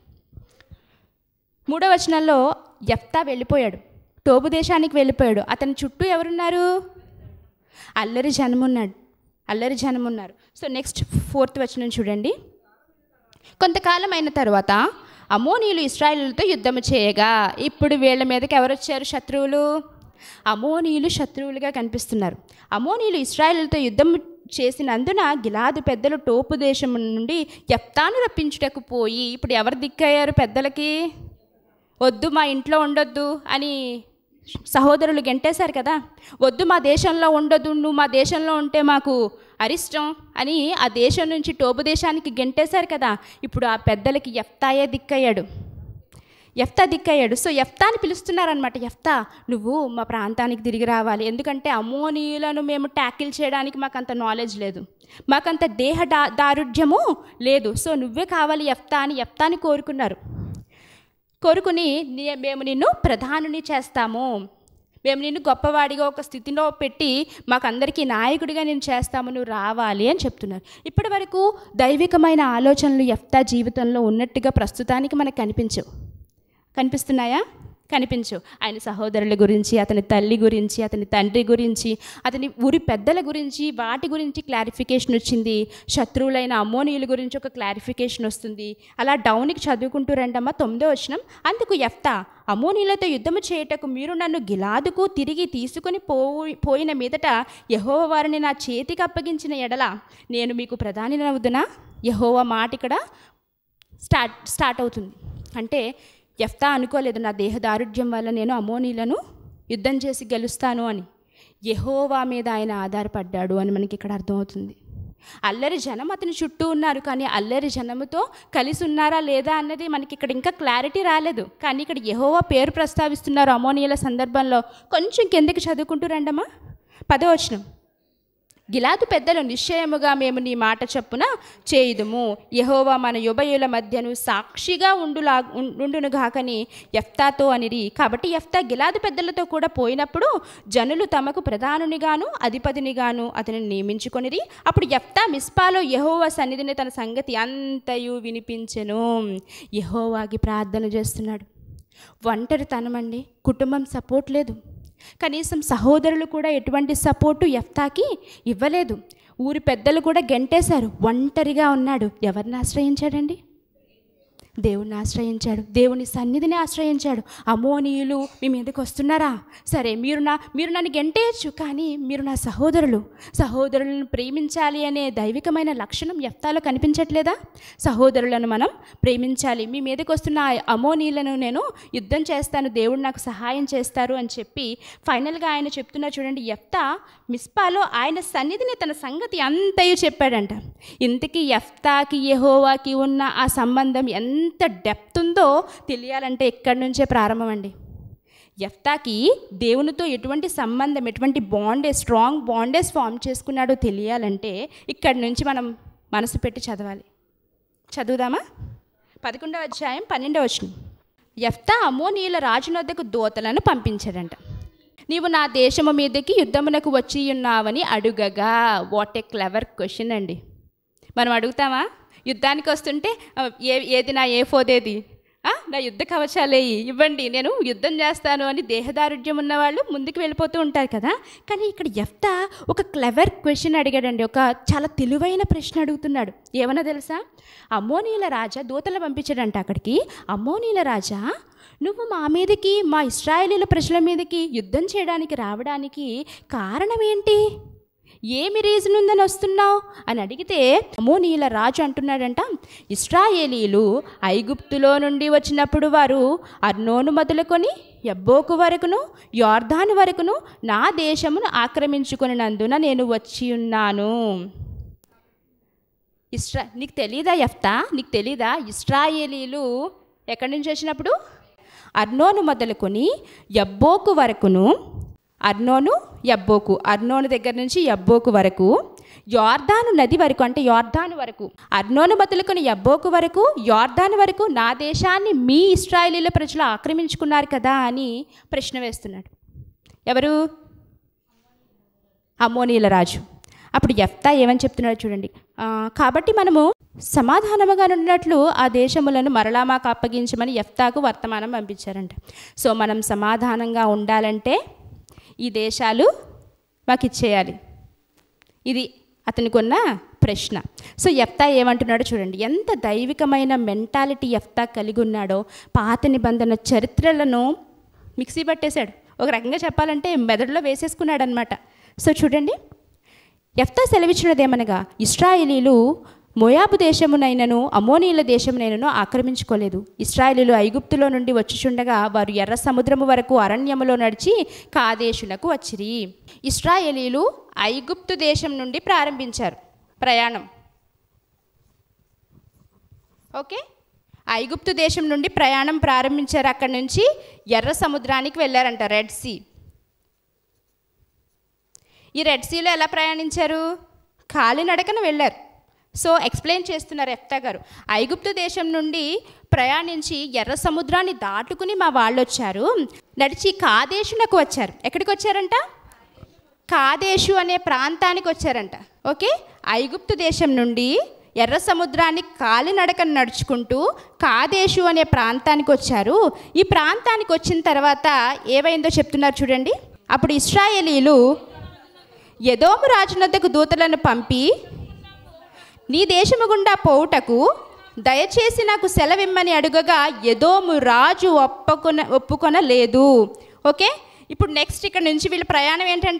మూడో వచనంలో యఫ్తా వెళ్ళిపోయాడు టోబు దేశానికి వెళ్ళిపోయాడు అతని చుట్టూ ఎవరున్నారు అల్లరి జనం ఉన్నాడు అల్లరి జనం ఉన్నారు సో నెక్స్ట్ ఫోర్త్ వచనం చూడండి కొంతకాలం అయిన తర్వాత అమోనీయులు ఇస్రాయేలులతో యుద్ధము చేయగా ఇప్పుడు వీళ్ళ మీదకి ఎవరు వచ్చారు శత్రువులు అమోనీయులు శత్రువులుగా కనిపిస్తున్నారు అమోనీయులు ఇస్రాయేలులతో యుద్ధం చేసినందున గిలాదు పెద్దలు టోపు దేశం నుండి ఎప్తాను రప్పించుటకు పోయి ఇప్పుడు ఎవరు దిక్కయ్యారు పెద్దలకి వద్దు మా ఇంట్లో ఉండొద్దు అని సహోదరులు గెంటేశారు కదా వద్దు మా దేశంలో ఉండొద్దు నువ్వు మా దేశంలో ఉంటే మాకు అరిష్టం అని ఆ దేశం నుంచి టోబు దేశానికి గెంటేశారు కదా ఇప్పుడు ఆ పెద్దలకి ఎఫ్తాయే దిక్కయ్యాడు ఎఫ్తా దిక్కయ్యాడు సో ఎఫ్తాని పిలుస్తున్నారనమాట ఎఫ్తా నువ్వు మా ప్రాంతానికి తిరిగి రావాలి ఎందుకంటే అమోనీయులను మేము ట్యాకిల్ చేయడానికి మాకు అంత నాలెడ్జ్ లేదు మాకంత దేహ దా దారుఢ్యము లేదు సో నువ్వే కావాలి ఎఫ్తా అని ఎఫ్తాని కోరుకున్నారు కోరుకుని నే- మేము నిన్ను ప్రధానుని చేస్తాము మేము నిన్ను గొప్పవాడిగా ఒక స్థితిలో పెట్టి మాకందరికీ నాయకుడిగా నేను చేస్తాము నువ్వు రావాలి అని చెప్తున్నారు ఇప్పటి వరకు దైవికమైన ఆలోచనలు ఎఫ్తా జీవితంలో ఉన్నట్టుగా ప్రస్తుతానికి మనకు కనిపించవు కనిపిస్తున్నాయా కనిపించు ఆయన సహోదరుల గురించి అతని తల్లి గురించి అతని తండ్రి గురించి అతని ఊరి పెద్దల గురించి వాటి గురించి క్లారిఫికేషన్ వచ్చింది శత్రువులైన అమ్మోనీయుల గురించి ఒక క్లారిఫికేషన్ వస్తుంది అలా డౌన్కి చదువుకుంటూ రండమ్మా తొమ్మిదో వచ్చినం అందుకు ఎఫ్తా అమోనీలతో యుద్ధము చేయుటకు మీరు నన్ను గిలాదుకు తిరిగి తీసుకుని పోయి పోయిన మీదట యహోవ వారిని నా చేతికి అప్పగించిన ఎడల నేను మీకు ప్రధాని నవ్వుదునా యహోవ మాట ఇక్కడ స్టార్ట్ స్టార్ట్ అవుతుంది అంటే ఎఫ్తా అనుకోలేదు నా దేహ దారుఢ్యం వల్ల నేను అమోనీలను యుద్ధం చేసి గెలుస్తాను అని యెహోవా మీద ఆయన ఆధారపడ్డాడు అని మనకి ఇక్కడ అర్థమవుతుంది అల్లరి జనం అతని చుట్టూ ఉన్నారు కానీ అల్లరి జనముతో కలిసి ఉన్నారా లేదా అన్నది మనకి ఇక్కడ ఇంకా క్లారిటీ రాలేదు కానీ ఇక్కడ యెహోవా పేరు ప్రస్తావిస్తున్నారు అమోనీయుల సందర్భంలో కొంచెం కిందకి చదువుకుంటూ రండమ్మా పదవచనం గిలాదు పెద్దలు నిశ్చయముగా మేము నీ మాట చొప్పున చేయుదుము యహోవా మన యుభయుల మధ్యను సాక్షిగా ఉండులా ఉం- ఉండునుగాకని ఎఫ్తాతో అనిరి కాబట్టి ఎఫ్తా గిలాదు పెద్దలతో కూడా పోయినప్పుడు జనులు తమకు ప్రధానునిగాను అధిపతినిగాను అతనిని నియమించుకొనిరి అప్పుడు ఎఫ్తా మిస్పాలో యహోవా సన్నిధిని తన సంగతి అంతయు వినిపించెను యహోవాకి ప్రార్థన చేస్తున్నాడు ఒంటరితనమండి కుటుంబం సపోర్ట్ లేదు కనీసం సహోదరులు కూడా ఎటువంటి సపోర్టు ఎఫ్తాకి ఇవ్వలేదు ఊరి పెద్దలు కూడా గెంటేశారు ఒంటరిగా ఉన్నాడు ఎవరిని ఆశ్రయించాడండి దేవుణ్ణి ఆశ్రయించాడు దేవుని సన్నిధిని ఆశ్రయించాడు అమోనీయులు మీ మీదకి వస్తున్నారా సరే మీరు నా మీరు నన్ను గెంటేయచ్చు కానీ మీరు నా సహోదరులు సహోదరులను ప్రేమించాలి అనే దైవికమైన లక్షణం ఎఫ్తాలో కనిపించట్లేదా సహోదరులను మనం ప్రేమించాలి మీ మీదకి వస్తున్న ఆ అమోనీయులను నేను యుద్ధం చేస్తాను దేవుడు నాకు సహాయం చేస్తారు అని చెప్పి ఫైనల్గా ఆయన చెప్తున్నా చూడండి ఎఫ్తా మిస్పాలో ఆయన సన్నిధిని తన సంగతి అంతయు చెప్పాడంట ఇంతకీ ఎఫ్తాకి యెహోవాకి ఉన్న ఆ సంబంధం ఎంత డెప్త్ ఉందో తెలియాలంటే ఇక్కడి నుంచే ప్రారంభం అండి ఎఫ్తాకి దేవునితో ఎటువంటి సంబంధం ఎటువంటి బాండేజ్ స్ట్రాంగ్ బాండేజ్ ఫామ్ చేసుకున్నాడో తెలియాలంటే ఇక్కడి నుంచి మనం మనసు పెట్టి చదవాలి చదువుదామా పదకొండవ అధ్యాయం పన్నెండవ వచనం ఎఫ్తా అమోనీయుల రాజునొద్దకు దూతలను పంపించాడంట నీవు నా దేశము మీదకి యుద్ధమునకు వచ్చి ఉన్నావని అడుగగా వాట్ ఏ క్లెవర్ క్వశ్చన్ అండి మనం అడుగుతామా యుద్ధానికి వస్తుంటే "ఆ, ఏ ఏది నా ఏ ఫోదేది ఆ, నా యుద్ధ కవచాలే ఇవ్వండి నేను యుద్ధం చేస్తాను అని దేహదారుఢ్యం ఉన్న వాళ్ళు ముందుకు వెళ్ళిపోతూ ఉంటారు కదా కానీ ఇక్కడ ఎఫ్తా ఒక క్లెవర్ క్వశ్చన్ అడిగాడండి ఒక చాలా తెలివైన ప్రశ్న అడుగుతున్నాడు ఏమన్నా తెలుసా అమ్మోనీల రాజా దూతలు పంపించాడంట అక్కడికి అమ్మోనీల రాజా నువ్వు మా మీదకి మా ఇస్రాయేలీల ప్రజల మీదకి యుద్ధం చేయడానికి రావడానికి కారణం ఏంటి ఏమి రీజన్ ఉందని వస్తున్నావు అని అడిగితే అమోనీల రాజు అంటున్నాడంట ఇస్రాయేలీలు ఐగుప్తులో నుండి వచ్చినప్పుడు వారు అర్నోను మొదలుకొని ఎబ్బోకు వరకును యార్దాను వరకును నా దేశమును ఆక్రమించుకున్నందున నేను వచ్చి ఉన్నాను ఇస్రా నీకు తెలీదా ఎఫ్తా నీకు తెలీదా ఇస్రాయేలీలు ఎక్కడి నుంచి వచ్చినప్పుడు అర్నోను మొదలుకొని యబ్బోకు వరకును అర్నోను యబ్బోకు అర్నోను దగ్గర నుంచి యబ్బోకు వరకు యార్దాను నది వరకు అంటే యార్దాను వరకు అర్నోను మొదలుకొని యబ్బోకు వరకు యార్దాను వరకు నా దేశాన్ని మీ ఇస్రాయేలీల ప్రజలు ఆక్రమించుకున్నారు కదా అని ప్రశ్న వేస్తున్నాడు ఎవరు అమ్మోనీల రాజు అప్పుడు ఎఫ్తా ఏమని చెప్తున్నాడు చూడండి ఆ, కాబట్టి మనము సమాధానముగా ఉన్నట్లు ఆ దేశములను మరలా మాకు అప్పగించమని ఎఫ్తాకు వర్తమానం పంపించారంట సో మనం సమాధానంగా ఉండాలంటే ఈ దేశాలు మాకు ఇచ్చేయాలి ఇది అతనికి ఉన్న ప్రశ్న సో ఎఫ్తా ఏమంటున్నాడో చూడండి ఎంత దైవికమైన మెంటాలిటీ ఎఫ్తా కలిగి ఉన్నాడో పాత నిబంధన చరిత్రలను మిక్సీ పట్టేశాడు ఒక రకంగా చెప్పాలంటే మెదడులో వేసేసుకున్నాడు అనమాట సో చూడండి ఎఫ్తా సెలవిచ్చినదేమనగా ఇస్రాయేలీలు మోయాబు దేశమునైనను అమోనీల దేశమునైనను ఆక్రమించుకోలేదు ఇస్రాయేలీలు ఐగుప్తులో నుండి వచ్చుచుండగా వారు ఎర్ర సముద్రము వరకు అరణ్యములో నడిచి కాదేశునకు వచ్చిరి ఇస్రాయేలీలు ఐగుప్తు దేశం నుండి ప్రారంభించారు ప్రయాణం ఓకే ఐగుప్తు దేశం నుండి ప్రయాణం ప్రారంభించారు అక్కడి నుంచి ఎర్ర సముద్రానికి వెళ్ళారంట రెడ్ సీ ఈ రెడ్ సీలో ఎలా ప్రయాణించారు కాలినడకన వెళ్ళారు సో ఎక్స్ప్లెయిన్ చేస్తున్నారు ఎఫ్తా గారు ఐగుప్తు దేశం నుండి ప్రయాణించి ఎర్ర సముద్రాన్ని దాటుకుని మా వాళ్ళు వచ్చారు నడిచి కాదేశునకు వచ్చారు ఎక్కడికి వచ్చారంట కాదేశు అనే ప్రాంతానికి వచ్చారంట ఓకే ఐగుప్తు దేశం నుండి ఎర్ర సముద్రాన్ని కాలినడకన నడుచుకుంటూ కాదేశు అనే ప్రాంతానికి వచ్చారు ఈ ప్రాంతానికి వచ్చిన తర్వాత ఏమైందో చెప్తున్నారు చూడండి అప్పుడు ఇస్రాయేలీలు ఎదోము రాజునద్దకు దూతలను పంపి నీ దేశము గుండా పోవుటకు దయచేసి నాకు సెలవిమ్మని అడుగగా ఎదోము రాజు ఒప్పుకొన ఒప్పుకొనలేదు ఓకే ఇప్పుడు నెక్స్ట్ ఇక్కడ నుంచి వీళ్ళ ప్రయాణం ఏంటంట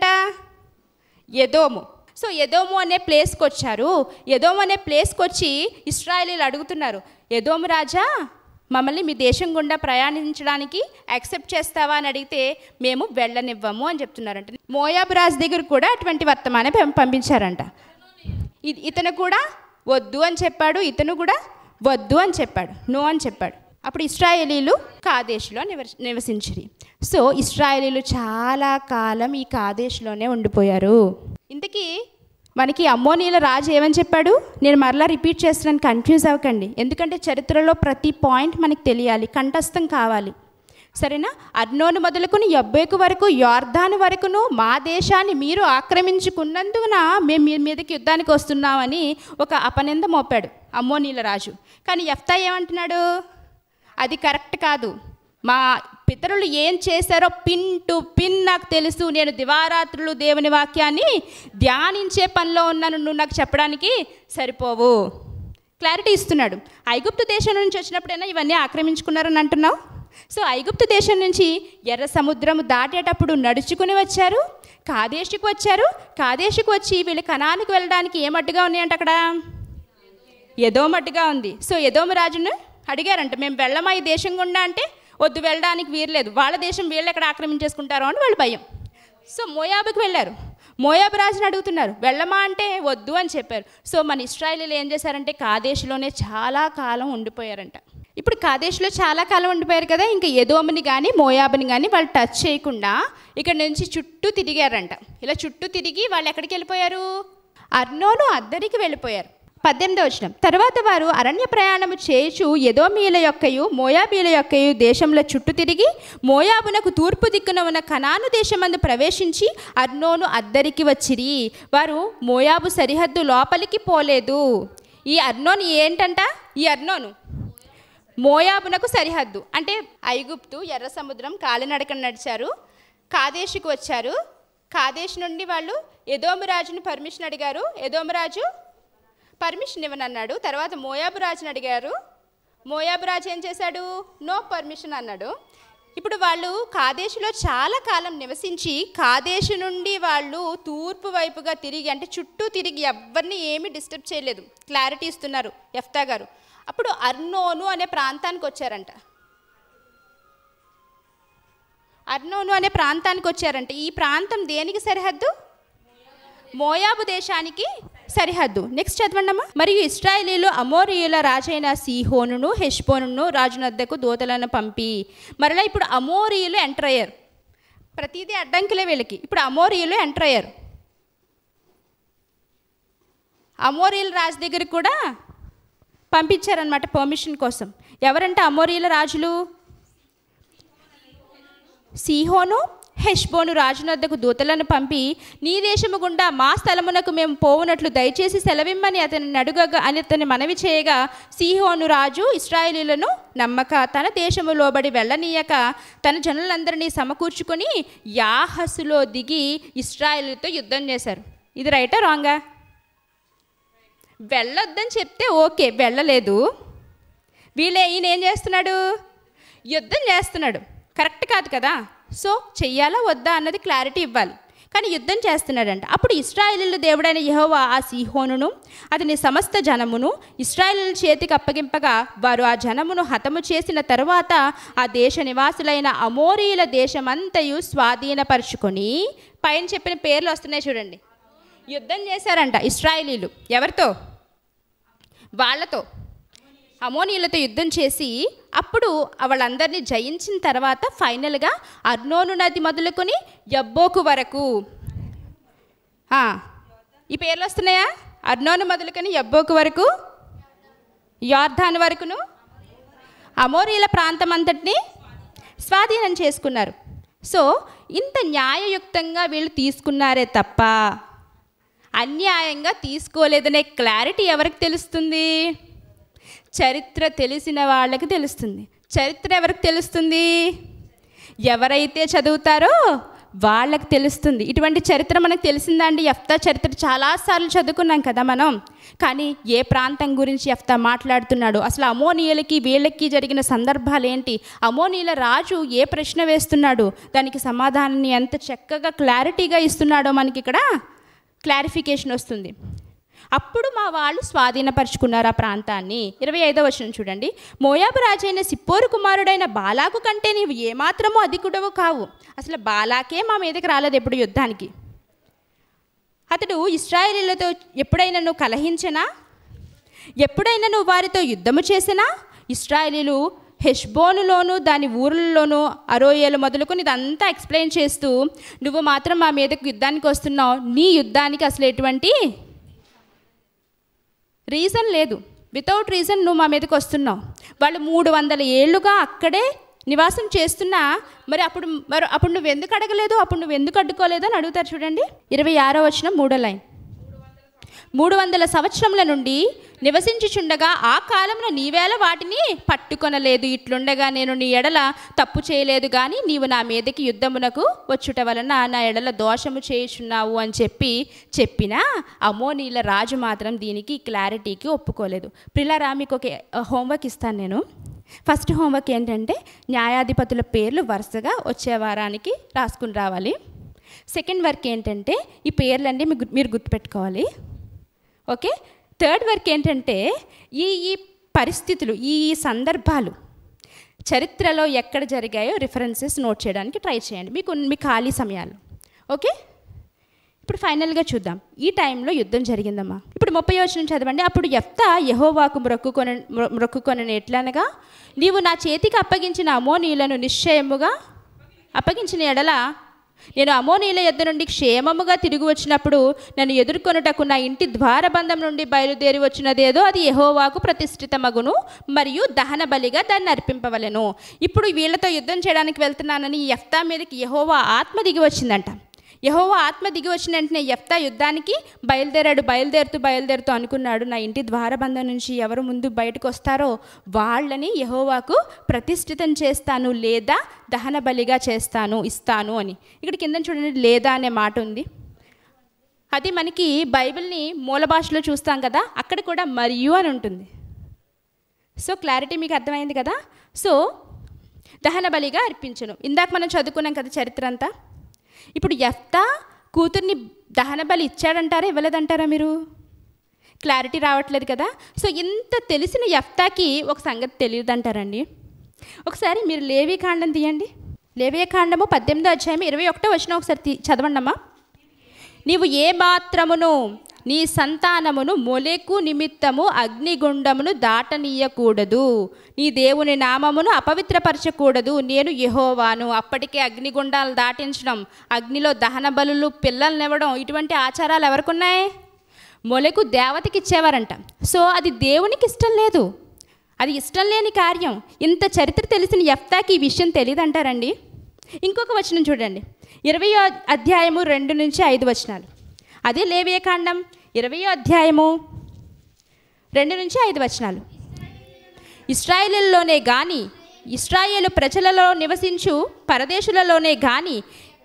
ఎదోము సో ఎదోము అనే ప్లేస్కి వచ్చారు ఎదోము అనే ప్లేస్కి వచ్చి ఇస్రాయలీలు అడుగుతున్నారు ఎదోము రాజా మమ్మల్ని మీ దేశం గుండా ప్రయాణించడానికి యాక్సెప్ట్ చేస్తావా అని అడిగితే మేము వెళ్ళనివ్వము అని చెప్తున్నారంట మోయాబు రాజు దగ్గర కూడా అటువంటి వర్తమానం పం- పంపించారంట ఇది ఇతను కూడా వద్దు అని చెప్పాడు ఇతను కూడా వద్దు అని చెప్పాడు నో అని చెప్పాడు అప్పుడు ఇస్రాయేలీలు కాదేశ్లో నివసి నివసించిరి సో ఇస్రాయేలీలు చాలా కాలం ఈ కాదేశ్లోనే ఉండిపోయారు ఇంతకీ మనకి అమ్మోనీల రాజు ఏమని చెప్పాడు నేను మరలా రిపీట్ చేస్తున్నాను కన్ఫ్యూజ్ అవ్వకండి ఎందుకంటే చరిత్రలో ప్రతి పాయింట్ మనకి తెలియాలి కంఠస్థం కావాలి సరేనా అర్నోను మొదలుకుని యబ్బేకు వరకు యార్దాను వరకును మా దేశాన్ని మీరు ఆక్రమించుకున్నందున మేము మీ మీదకి యుద్ధానికి వస్తున్నామని ఒక అపనింద మోపాడు అమ్మోనీల రాజు కానీ ఎఫ్తా ఏమంటున్నాడు అది కరెక్ట్ కాదు మా పితరులు ఏం చేశారో పిన్ టు పిన్ నాకు తెలుసు నేను దివారాత్రులు దేవుని వాక్యాన్ని ధ్యానించే పనిలో ఉన్నాను నువ్వు నాకు చెప్పడానికి సరిపోవు క్లారిటీ ఇస్తున్నాడు ఐగుప్తు దేశం నుంచి వచ్చినప్పుడైనా ఇవన్నీ ఆక్రమించుకున్నారని అంటున్నావు సో ఐగుప్తు దేశం నుంచి ఎర్ర సముద్రం దాటేటప్పుడు నడుచుకుని వచ్చారు కాదేశుకు వచ్చారు కాదేశుకు వచ్చి వీళ్ళు కణానికి వెళ్ళడానికి ఏమడ్డుగా ఉన్నాయంట అక్కడ ఎదోమట్టుగా ఉంది సో ఎదోమ రాజును అడిగారంట మేము వెళ్ళమా ఈ దేశం గుండా అంటే వద్దు వెళ్ళడానికి వీరలేదు వాళ్ళ దేశం వీళ్ళు ఎక్కడ ఆక్రమించేసుకుంటారో అని వాళ్ళు భయం సో మోయాబుకి వెళ్ళారు మోయాబు రాజుని అడుగుతున్నారు వెళ్ళమా అంటే వద్దు అని చెప్పారు సో మన ఇస్రాయలీలు ఏం చేశారంటే కాదేశ్లోనే చాలా కాలం ఉండిపోయారంట ఇప్పుడు కాదేశ్లో చాలా కాలం ఉండిపోయారు కదా ఇంకా ఎదోమని కానీ మోయాబుని కానీ వాళ్ళు టచ్ చేయకుండా ఇక్కడ నుంచి చుట్టూ తిరిగారంట ఇలా చుట్టూ తిరిగి వాళ్ళు ఎక్కడికి వెళ్ళిపోయారు అర్నోను అద్దరికి వెళ్ళిపోయారు పద్దెనిమిదో వచనం తర్వాత వారు అరణ్య ప్రయాణము చేయుచు ఎదోమీల యొక్కయు మోయాబీల యొక్కయు దేశంలో చుట్టూ తిరిగి మోయాబునకు తూర్పు దిక్కున ఉన్న కనాను దేశమందు ప్రవేశించి అర్నోను అద్దరికి వచ్చిరి వారు మోయాబు సరిహద్దు లోపలికి పోలేదు ఈ అర్నోను ఏంటంట ఈ అర్నోను మోయాబునకు సరిహద్దు అంటే ఐగుప్తు ఎర్ర సముద్రం కాలినడకన నడిచారు కాదేశుకు వచ్చారు కాదేశ్ నుండి వాళ్ళు ఎదోము రాజుని పర్మిషన్ అడిగారు ఎదోము రాజు పర్మిషన్ ఇవ్వనన్నాడు తర్వాత మోయాబు రాజుని అడిగారు మోయాబు రాజు ఏం చేశాడు నో పర్మిషన్ అన్నాడు ఇప్పుడు వాళ్ళు కాదేశులో చాలా కాలం నివసించి కాదేశు నుండి వాళ్ళు తూర్పు వైపుగా తిరిగి అంటే చుట్టూ తిరిగి ఎవరిని ఏమీ డిస్టర్బ్ చేయలేదు క్లారిటీ ఇస్తున్నారు ఎఫ్తా గారు అప్పుడు అర్నోను అనే ప్రాంతానికి వచ్చారంట అర్నోను అనే ప్రాంతానికి వచ్చారంట ఈ ప్రాంతం దేనికి సరిహద్దు మోయాబు దేశానికి సరిహద్దు నెక్స్ట్ చదవండమ్మా మరియు ఇస్రాయేలీలు అమోరియుల రాజైన సీహోనును హెష్బోనును రాజునద్దకు దూతలను పంపి మరలా ఇప్పుడు అమోరియులు ఎంటర్ అయ్యారు ప్రతిదీ అడ్డంకులే వీళ్ళకి ఇప్పుడు అమోరియులు ఎంటర్ అయ్యారు అమోరియల్ రాజు దగ్గరికి కూడా పంపించారనమాట పర్మిషన్ కోసం ఎవరంటే అమోరియల రాజులు సీహోను హెష్బోను రాజునద్దకు దూతలను పంపి నీ దేశము గుండా మా స్థలమునకు మేము పోవునట్లు దయచేసి సెలవిమ్మని అతని అడుగగా అని అతని మనవి చేయగా సీహోను రాజు ఇస్రాయేలీలను నమ్మక తన దేశము లోబడి వెళ్ళనీయక తన జనులందరినీ సమకూర్చుకొని యాహసులో దిగి ఇస్రాయేలీతో యుద్ధం చేశారు ఇది రైటా రాంగా వెళ్ళొద్దని చెప్తే ఓకే వెళ్ళలేదు వీళ్ళే ఈయన ఏం చేస్తున్నాడు యుద్ధం చేస్తున్నాడు కరెక్ట్ కాదు కదా సో చెయ్యాలా వద్దా అన్నది క్లారిటీ ఇవ్వాలి కానీ యుద్ధం చేస్తున్నాడంట అప్పుడు ఇస్రాయేలీల దేవుడైన యెహోవా ఆ సీహోనును అతని సమస్త జనమును ఇస్రాయేలీల చేతికి అప్పగింపగా వారు ఆ జనమును హతము చేసిన తరువాత ఆ దేశ నివాసులైన అమోరీల దేశమంతయు స్వాధీనపరుచుకొని పైన చెప్పిన పేర్లు వస్తున్నాయి చూడండి యుద్ధం చేశారంట ఇస్రాయేలీలు ఎవరితో వాళ్ళతో అమోనీయులతో యుద్ధం చేసి అప్పుడు వాళ్ళందరినీ జయించిన తర్వాత ఫైనల్గా అర్నోను నది మొదలుకొని యబ్బోకు వరకు ఆ, ఈ పేర్లు వస్తున్నాయా అర్నోను మొదలుకొని యబ్బోకు వరకు యార్ధాన్ వరకును అమోరీల ప్రాంతం అంతటిని స్వాధీనం చేసుకున్నారు సో ఇంత న్యాయయుక్తంగా వీళ్ళు తీసుకున్నారే తప్ప అన్యాయంగా తీసుకోలేదనే క్లారిటీ ఎవరికి తెలుస్తుంది చరిత్ర తెలిసిన వాళ్ళకి తెలుస్తుంది చరిత్ర ఎవరికి తెలుస్తుంది ఎవరైతే చదువుతారో వాళ్ళకి తెలుస్తుంది ఇటువంటి చరిత్ర మనకు తెలిసిందా అండి ఎఫ్తా చరిత్ర చాలాసార్లు చదువుకున్నాం కదా మనం కానీ ఏ ప్రాంతం గురించి ఎఫ్తా మాట్లాడుతున్నాడు అసలు అమోనియలకి వీళ్ళకి జరిగిన సందర్భాలు ఏంటి అమోనియల రాజు ఏ ప్రశ్న వేస్తున్నాడు దానికి సమాధానాన్ని ఎంత చక్కగా క్లారిటీగా ఇస్తున్నాడో మనకి ఇక్కడ క్లారిఫికేషన్ వస్తుంది అప్పుడు మా వాళ్ళు స్వాధీనపరుచుకున్నారు ఆ ప్రాంతాన్ని ఇరవై ఐదో వచనం చూడండి మోయాబు రాజైన సిప్పోరు కుమారుడైన బాలాకు కంటే నీవు ఏమాత్రమూ అధికుడవు కావు అసలు బాలాకే మా మీదకి రాలేదు ఎప్పుడు యుద్ధానికి అతడు ఇస్రాయేలీలతో ఎప్పుడైనా నువ్వు కలహించనా ఎప్పుడైనా నువ్వు వారితో యుద్ధము చేసినా ఇస్రాయేలీలు హెష్బోనులోను దాని ఊర్లలోనూ అరోయేలు మొదలుకొని ఇదంతా ఎక్స్ప్లెయిన్ చేస్తూ నువ్వు మాత్రం మా మీదకు యుద్ధానికి వస్తున్నావు నీ యుద్ధానికి అసలు ఎటువంటి రీజన్ లేదు వితౌట్ రీజన్ నువ్వు మా మీదకి వస్తున్నావు వాళ్ళు మూడు వందల ఏళ్ళుగా అక్కడే నివాసం చేస్తున్నా మరి అప్పుడు మరి అప్పుడు నువ్వు ఎందుకు అడగలేదు అప్పుడు నువ్వు ఎందుకు అడ్డుకోలేదు అని అడుగుతారు చూడండి ఇరవై ఆరో వచ్చిన మూడో లైన్ మూడు వందల సంవత్సరముల నుండి నివసించుచుండగా ఆ కాలమున నీవేళ వాటిని పట్టుకొనలేదు ఇట్లుండగా నేను నీ ఎడల తప్పు చేయలేదు కానీ నీవు నా మీదకి యుద్ధమునకు వచ్చుట వలన నా ఎడల దోషము చేయుచున్నావు అని చెప్పి చెప్పినా అమోనీల రాజు మాత్రం దీనికి క్లారిటీకి ఒప్పుకోలేదు ప్రిలరా మీకు ఒక హోంవర్క్ ఇస్తాను నేను ఫస్ట్ హోంవర్క్ ఏంటంటే న్యాయాధిపతుల పేర్లు వరుసగా వచ్చే వారానికి రాసుకుని రావాలి సెకండ్ వర్క్ ఏంటంటే ఈ పేర్లన్నీ మీకు మీరు గుర్తుపెట్టుకోవాలి ఓకే థర్డ్ వర్క్ ఏంటంటే ఈ ఈ పరిస్థితులు ఈ ఈ సందర్భాలు చరిత్రలో ఎక్కడ జరిగాయో రిఫరెన్సెస్ నోట్ చేయడానికి ట్రై చేయండి మీకు మీ ఖాళీ సమయాలు ఓకే ఇప్పుడు ఫైనల్గా చూద్దాం ఈ టైంలో యుద్ధం జరిగిందమ్మా ఇప్పుడు ముప్పై వచనం చదవండి అప్పుడు ఎఫ్తా యహోవాకు మ్రొక్కుకొన మ్రొక్కుకొనని ఎట్లనగా నీవు నా చేతికి అప్పగించిన అమోనీయులను నిశ్చయముగా అప్పగించిన ఎడల నేను అమోనీల యొద్ద నుండి క్షేమముగా తిరిగి వచ్చినప్పుడు నన్ను ఎదుర్కొనుటకు నా ఇంటి ద్వారబంధం నుండి బయలుదేరి వచ్చినదేదో అది యహోవాకు ప్రతిష్ఠితమగును మరియు దహన బలిగా దాన్ని అర్పింపవలెను ఇప్పుడు వీళ్ళతో యుద్ధం చేయడానికి వెళ్తున్నానని ఈ యఫ్తా మీదకి యహోవా ఆత్మ దిగి వచ్చిందంట యహోవా ఆత్మ దిగి వచ్చిన వెంటనే యఫ్తా యుద్ధానికి బయలుదేరాడు బయలుదేరుతూ బయలుదేరుతూ అనుకున్నాడు నా ఇంటి ద్వారబంధం నుంచి ఎవరు ముందు బయటకు వస్తారో వాళ్ళని యహోవాకు ప్రతిష్ఠితం చేస్తాను లేదా దహన బలిగా చేస్తాను ఇస్తాను అని ఇక్కడ కింద చూడండి లేదా అనే మాట ఉంది అది మనకి బైబిల్ని మూల భాషలో చూస్తాం కదా అక్కడ కూడా మరియు అని ఉంటుంది సో క్లారిటీ మీకు అర్థమైంది కదా సో దహన బలిగా అర్పించను ఇందాక మనం చదువుకున్నాం కదా చరిత్ర అంతా ఇప్పుడు ఎఫ్తా కూతుర్ని దహన బలి ఇచ్చాడంటారా ఇవ్వలేదంటారా మీరు క్లారిటీ రావట్లేదు కదా సో ఇంత తెలిసిన ఎఫ్తాకి ఒక సంగతి తెలియదంటారండి ఒకసారి మీరు లేవీ కాండం తీయండి లేవీ కాండము పద్దెనిమిదో అధ్యాయం ఇరవై ఒకటో వచ్చిన ఒకసారి తీ చదవండమ్మా నీవు ఏ మాత్రమును నీ సంతానమును మొలెకు నిమిత్తము అగ్నిగుండమును దాటనీయకూడదు నీ దేవుని నామమును అపవిత్రపరచకూడదు నేను యెహోవాను అప్పటికే అగ్నిగుండాలు దాటించడం అగ్నిలో దహన బలులు పిల్లల్నివ్వడం ఇటువంటి ఆచారాలు ఎవరికున్నాయి మొలకు దేవతకి ఇచ్చేవారంట సో అది దేవునికి ఇష్టం లేదు అది ఇష్టం లేని కార్యం ఇంత చరిత్ర తెలిసిన ఎఫ్తాకి ఈ విషయం తెలియదంటారండి ఇంకొక వచనం చూడండి ఇరవయో అధ్యాయము రెండు నుంచి ఐదు వచనాలు అదే లేవియ కాండం ఇరవయో అధ్యాయము రెండు నుంచి ఐదు వచనాలు ఇస్రాయేలులోనే గాని ఇస్రాయేలు ప్రజలలో నివసించు పరదేశులలోనే గాని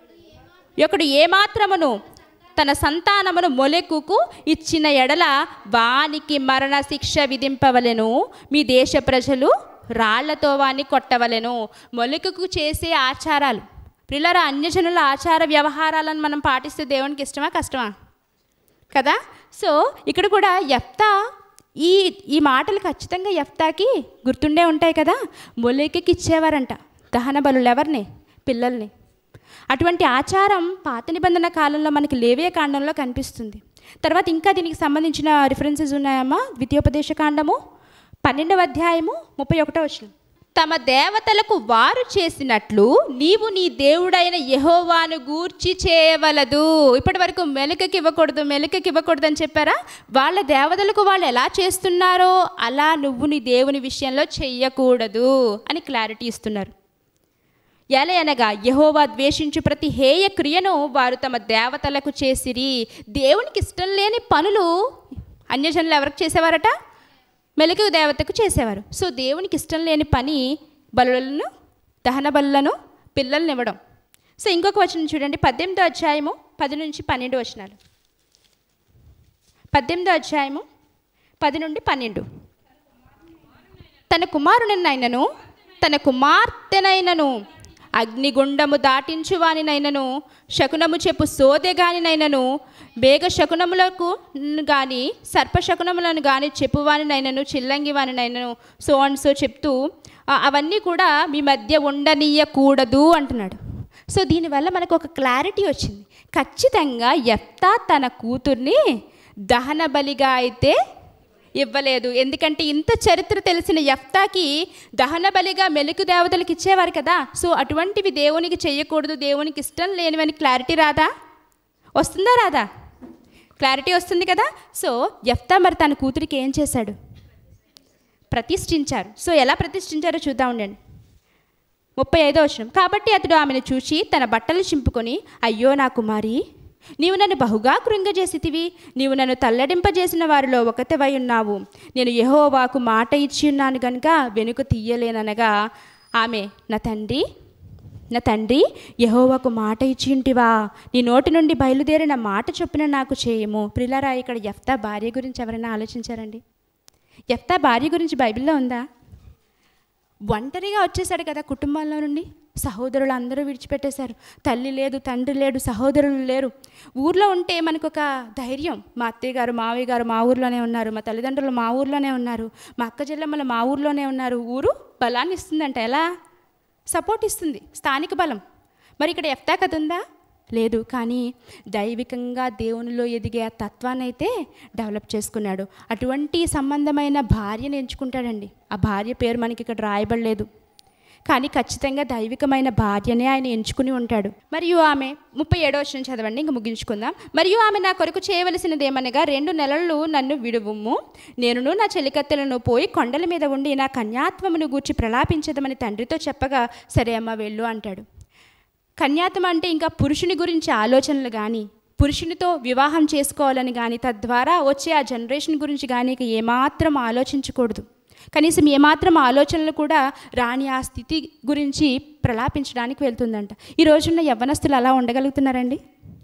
ఒకడు ఏమాత్రమును తన సంతానమును మొలెకుకు ఇచ్చిన ఎడల వానికి మరణ శిక్ష విధింపవలెను మీ దేశ ప్రజలు రాళ్లతో వాని కొట్టవలెను మొలెకుకు చేసే ఆచారాలు పిల్లల అన్యజనుల ఆచార వ్యవహారాలను మనం పాటిస్తే దేవునికి ఇష్టమా కష్టమా కదా సో ఇక్కడ కూడా యఫ్తా ఈ ఈ మాటలు ఖచ్చితంగా యఫ్తాకి గుర్తుండే ఉంటాయి కదా మొలేకెకి ఇచ్చేవారంట దహన బలులు ఎవరిని పిల్లల్ని అటువంటి ఆచారం పాత నిబంధన కాలంలో మనకి లేవే కాండంలో కనిపిస్తుంది తర్వాత ఇంకా దీనికి సంబంధించిన రిఫరెన్సెస్ ఉన్నాయమ్మా ద్వితీయోపదేశ కాండము పన్నెండవ అధ్యాయము ముప్పై ఒకటో వచ్చిన తమ దేవతలకు వారు చేసినట్లు నీవు నీ దేవుడైన యెహోవాను గూర్చి చేయవలదు ఇప్పటి వరకు మెలకకి ఇవ్వకూడదు మెలకకి ఇవ్వకూడదు అని చెప్పారా వాళ్ళ దేవతలకు వాళ్ళు ఎలా చేస్తున్నారో అలా నువ్వు నీ దేవుని విషయంలో చెయ్యకూడదు అని క్లారిటీ ఇస్తున్నారు ఎలా అనగా యహోవా ద్వేషించు ప్రతి హేయ క్రియను వారు తమ దేవతలకు చేసిరి దేవునికి ఇష్టం లేని పనులు అన్యజనులు ఎవరికి చేసేవారట మెలకు దేవతకు చేసేవారు సో దేవునికి ఇష్టం లేని పని బలులను దహన బలులను పిల్లల్ని ఇవ్వడం సో ఇంకొక వచనం చూడండి పద్దెనిమిదో అధ్యాయము పది నుంచి పన్నెండు వచనాలు పద్దెనిమిదో అధ్యాయము పది నుండి పన్నెండు తన కుమారునినైనను తన కుమార్తెనైనను అగ్నిగుండము దాటించు వానినైనను శకునము చెప్పు సోదెగానినైనను బేగ శకునములకు గాని సర్ప శకునములను గాని చెప్పువానినైనను చిల్లంగి వానినైనను సో అండ్ సో చెప్తూ ఆ, అవన్నీ కూడా మీ మధ్య ఉండనీయకూడదు అంటున్నాడు సో దీనివల్ల మనకు ఒక క్లారిటీ వచ్చింది ఖచ్చితంగా ఎఫ్తా తన కూతుర్ని దహన బలిగా అయితే ఇవ్వలేదు ఎందుకంటే ఇంత చరిత్ర తెలిసిన యఫ్తాకి దహన బలిగా మెలుకు దేవతలకు ఇచ్చేవారు కదా సో అటువంటివి దేవునికి చేయకూడదు దేవునికి ఇష్టం లేనివని క్లారిటీ రాదా వస్తుందా రాదా క్లారిటీ వస్తుంది కదా సో యఫ్తా మరి తన కూతురికి ఏం చేశాడు ప్రతిష్ఠించారు సో ఎలా ప్రతిష్ఠించారో చూద్దాం ఉండండి ముప్పై ఐదో వచనం కాబట్టి అతడు ఆమెను చూసి తన బట్టలు చింపుకొని అయ్యో నా కుమారి నీవు నన్ను బహుగా కృంగజేసితివి నీవు నన్ను తల్లడింపజేసిన వారిలో ఒకతెవై ఉన్నావు నేను యెహోవాకు మాట ఇచ్చి ఉన్నాను గనుక వెనుక తీయలేననగా ఆమె నా తండ్రి నా తండ్రి యహోవాకు మాట ఇచ్చి ఉంటివా నీ నోటి నుండి బయలుదేరిన మాట చొప్పున నాకు చేయము ప్రిలారా ఇక్కడ యఫ్తా భార్య గురించి ఎవరైనా ఆలోచించారండి యఫ్తా భార్య గురించి బైబిల్లో ఉందా ఒంటరిగా వచ్చేసాడు కదా కుటుంబంలో నుండి సహోదరులు అందరూ విడిచిపెట్టేశారు తల్లి లేదు తండ్రి లేడు సహోదరులు లేరు ఊర్లో ఉంటే మనకు ఒక ధైర్యం మా అత్తయ్య గారు మావయ్య గారు మా ఊర్లోనే ఉన్నారు మా తల్లిదండ్రులు మా ఊర్లోనే ఉన్నారు మా అక్క చెల్లెమ్మలు మా ఊర్లోనే ఉన్నారు ఊరు బలాన్ని ఇస్తుందంట ఎలా సపోర్ట్ ఇస్తుంది స్థానిక బలం మరి ఇక్కడ ఎఫ్తా కథ ఉందా లేదు కానీ దైవికంగా దేవునిలో ఎదిగే ఆ తత్వాన్ని అయితే డెవలప్ చేసుకున్నాడు అటువంటి సంబంధమైన భార్యను ఎంచుకుంటాడండి ఆ భార్య పేరు మనకి ఇక్కడ రాయబడలేదు కానీ ఖచ్చితంగా దైవికమైన భార్యనే ఆయన ఎంచుకుని ఉంటాడు మరియు ఆమె ముప్పై ఏడో వచ్చిన చదవండి ఇంక ముగించుకుందాం మరియు ఆమె నా కొరకు చేయవలసినది ఏమనగా రెండు నెలలు నన్ను విడువుము నేనును నా చెలికత్తెలను పోయి కొండల మీద ఉండి నా కన్యాత్వమును గూర్చి ప్రలాపించదమని తండ్రితో చెప్పగా సరే అమ్మ వెళ్ళు అంటాడు కన్యాత్వం అంటే ఇంకా పురుషుని గురించి ఆలోచనలు కానీ పురుషునితో వివాహం చేసుకోవాలని కానీ తద్వారా వచ్చే ఆ జనరేషన్ గురించి కానీ ఇక ఏమాత్రం ఆలోచించకూడదు కనీసం ఏమాత్రం ఆలోచనలు కూడా రాని ఆ స్థితి గురించి ప్రలాపించడానికి వెళ్తుందంట ఈ రోజున్న యవ్వనస్తులు అలా ఉండగలుగుతున్నారండి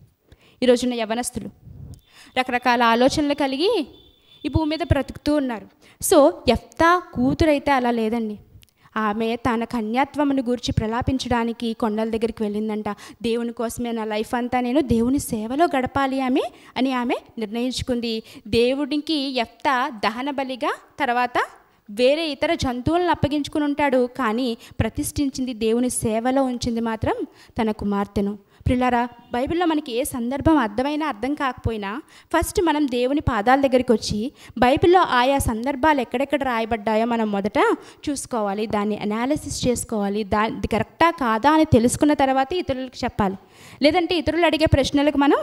ఈ రోజున్న యవ్వనస్తులు రకరకాల ఆలోచనలు కలిగి ఈ భూమి మీద బ్రతుకుతూ ఉన్నారు సో ఎఫ్తా కూతురైతే అలా లేదండి ఆమె తన కన్యాత్వమును గురించి ప్రలాపించడానికి కొండల దగ్గరికి వెళ్ళిందంట దేవుని కోసమే నా లైఫ్ అంతా నేను దేవుని సేవలో గడపాలి ఆమె అని ఆమె నిర్ణయించుకుంది దేవుడికి ఎఫ్తా దహన బలిగా తర్వాత వేరే ఇతర జంతువులను అప్పగించుకుని ఉంటాడు కానీ ప్రతిష్ఠించింది దేవుని సేవలో ఉంచింది మాత్రం తన కుమార్తెను ప్రిల్లరా బైబిల్లో మనకి ఏ సందర్భం అర్థమైనా అర్థం కాకపోయినా ఫస్ట్ మనం దేవుని పాదాల దగ్గరికి వచ్చి బైబిల్లో ఆయా సందర్భాలు ఎక్కడెక్కడ రాయబడ్డాయో మనం మొదట చూసుకోవాలి దాన్ని అనాలిసిస్ చేసుకోవాలి దాని కరెక్టా కాదా అని తెలుసుకున్న తర్వాత ఇతరులకు చెప్పాలి లేదంటే ఇతరులు అడిగే ప్రశ్నలకు మనం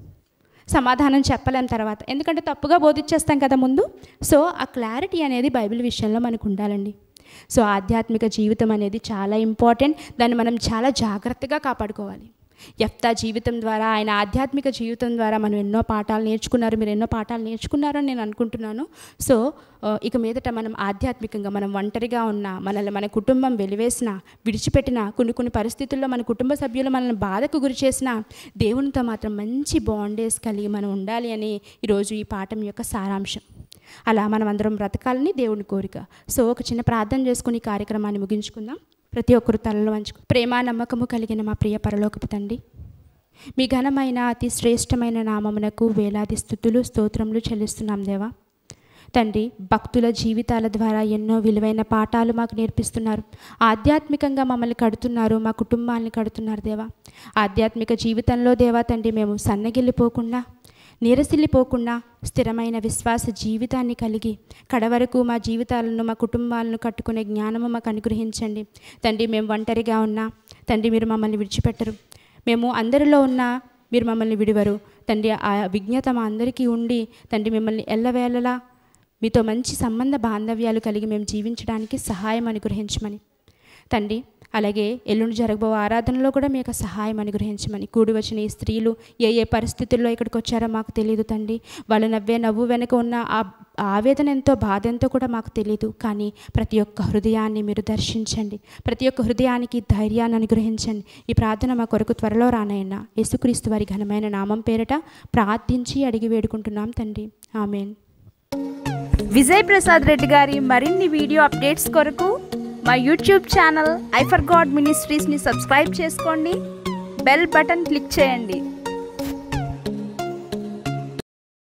సమాధానం చెప్పలేం తర్వాత ఎందుకంటే తప్పుగా బోధించేస్తాం కదా ముందు సో ఆ క్లారిటీ అనేది బైబిల్ విషయంలో మనకు ఉండాలండి సో ఆధ్యాత్మిక జీవితం అనేది చాలా ఇంపార్టెంట్ దాన్ని మనం చాలా జాగ్రత్తగా కాపాడుకోవాలి యఫ్తా జీవితం ద్వారా ఆయన ఆధ్యాత్మిక జీవితం ద్వారా మనం ఎన్నో పాఠాలు నేర్చుకున్నారు మీరు ఎన్నో పాఠాలు నేర్చుకున్నారని నేను అనుకుంటున్నాను సో ఆ, ఇక మీదట మనం ఆధ్యాత్మికంగా మనం ఒంటరిగా ఉన్న మనల్ని మన కుటుంబం వెలివేసిన విడిచిపెట్టిన కొన్ని కొన్ని పరిస్థితుల్లో మన కుటుంబ సభ్యులు మనల్ని బాధకు గురి చేసిన దేవునితో మాత్రం మంచి బాండేజ్ కలిగి మనం ఉండాలి అని ఈరోజు ఈ పాఠం యొక్క సారాంశం అలా మనం అందరం బ్రతకాలని దేవుని కోరిక సో ఒక చిన్న ప్రార్థన చేసుకుని ఈ కార్యక్రమాన్ని ముగించుకుందాం ప్రతి ఒక్కరు తలలో వంచుకు ప్రేమ నమ్మకము కలిగిన మా ప్రియ పరలోకపు తండ్రి మీ ఘనమైన అతి శ్రేష్టమైన నామమునకు వేలాది స్థుతులు స్తోత్రములు చెల్లిస్తున్నాం దేవా తండ్రి భక్తుల జీవితాల ద్వారా ఎన్నో విలువైన పాఠాలు మాకు నేర్పిస్తున్నారు ఆధ్యాత్మికంగా మమ్మల్ని కడుతున్నారు మా కుటుంబాన్ని కడుతున్నారు దేవా ఆధ్యాత్మిక జీవితంలో దేవా తండ్రి మేము సన్నగిల్లిపోకుండా నీరసిల్లిపోకుండా స్థిరమైన విశ్వాస జీవితాన్ని కలిగి కడవరకు మా జీవితాలను మా కుటుంబాలను కట్టుకునే జ్ఞానము మాకు అనుగ్రహించండి తండ్రి మేము ఒంటరిగా ఉన్నా తండ్రి మీరు మమ్మల్ని విడిచిపెట్టరు మేము అందరిలో ఉన్నా మీరు మమ్మల్ని విడివరు తండ్రి ఆ విజ్ఞత మా అందరికీ ఉండి తండ్రి మిమ్మల్ని ఎల్లవేళలా మీతో మంచి సంబంధ బాంధవ్యాలు కలిగి మేము జీవించడానికి సహాయం అనుగ్రహించమని తండ్రి అలాగే ఎల్లుండి జరగబో ఆరాధనలో కూడా మీ యొక్క సహాయం అనుగ్రహించమని కూడి వచ్చిన ఈ స్త్రీలు ఏ ఏ పరిస్థితుల్లో ఇక్కడికి వచ్చారో మాకు తెలియదు తండ్రి వాళ్ళు నవ్వే నవ్వు వెనుక ఉన్న ఆ ఆవేదన ఎంతో బాధ ఎంతో కూడా మాకు తెలియదు కానీ ప్రతి ఒక్క హృదయాన్ని మీరు దర్శించండి ప్రతి ఒక్క హృదయానికి ధైర్యాన్ని అనుగ్రహించండి ఈ ప్రార్థన మా కొరకు త్వరలో రానయ్యన్న యేసుక్రీస్తు వారి ఘనమైన నామం పేరట ప్రార్థించి అడిగి వేడుకుంటున్నాం తండ్రి ఆమెన్ విజయ్ ప్రసాద్ రెడ్డి గారి మరిన్ని వీడియో అప్డేట్స్ కొరకు మా YouTube channel I for God మినిస్ట్రీస్ని సబ్స్క్రైబ్ చేసుకోండి బెల్ బటన్ క్లిక్ చేయండి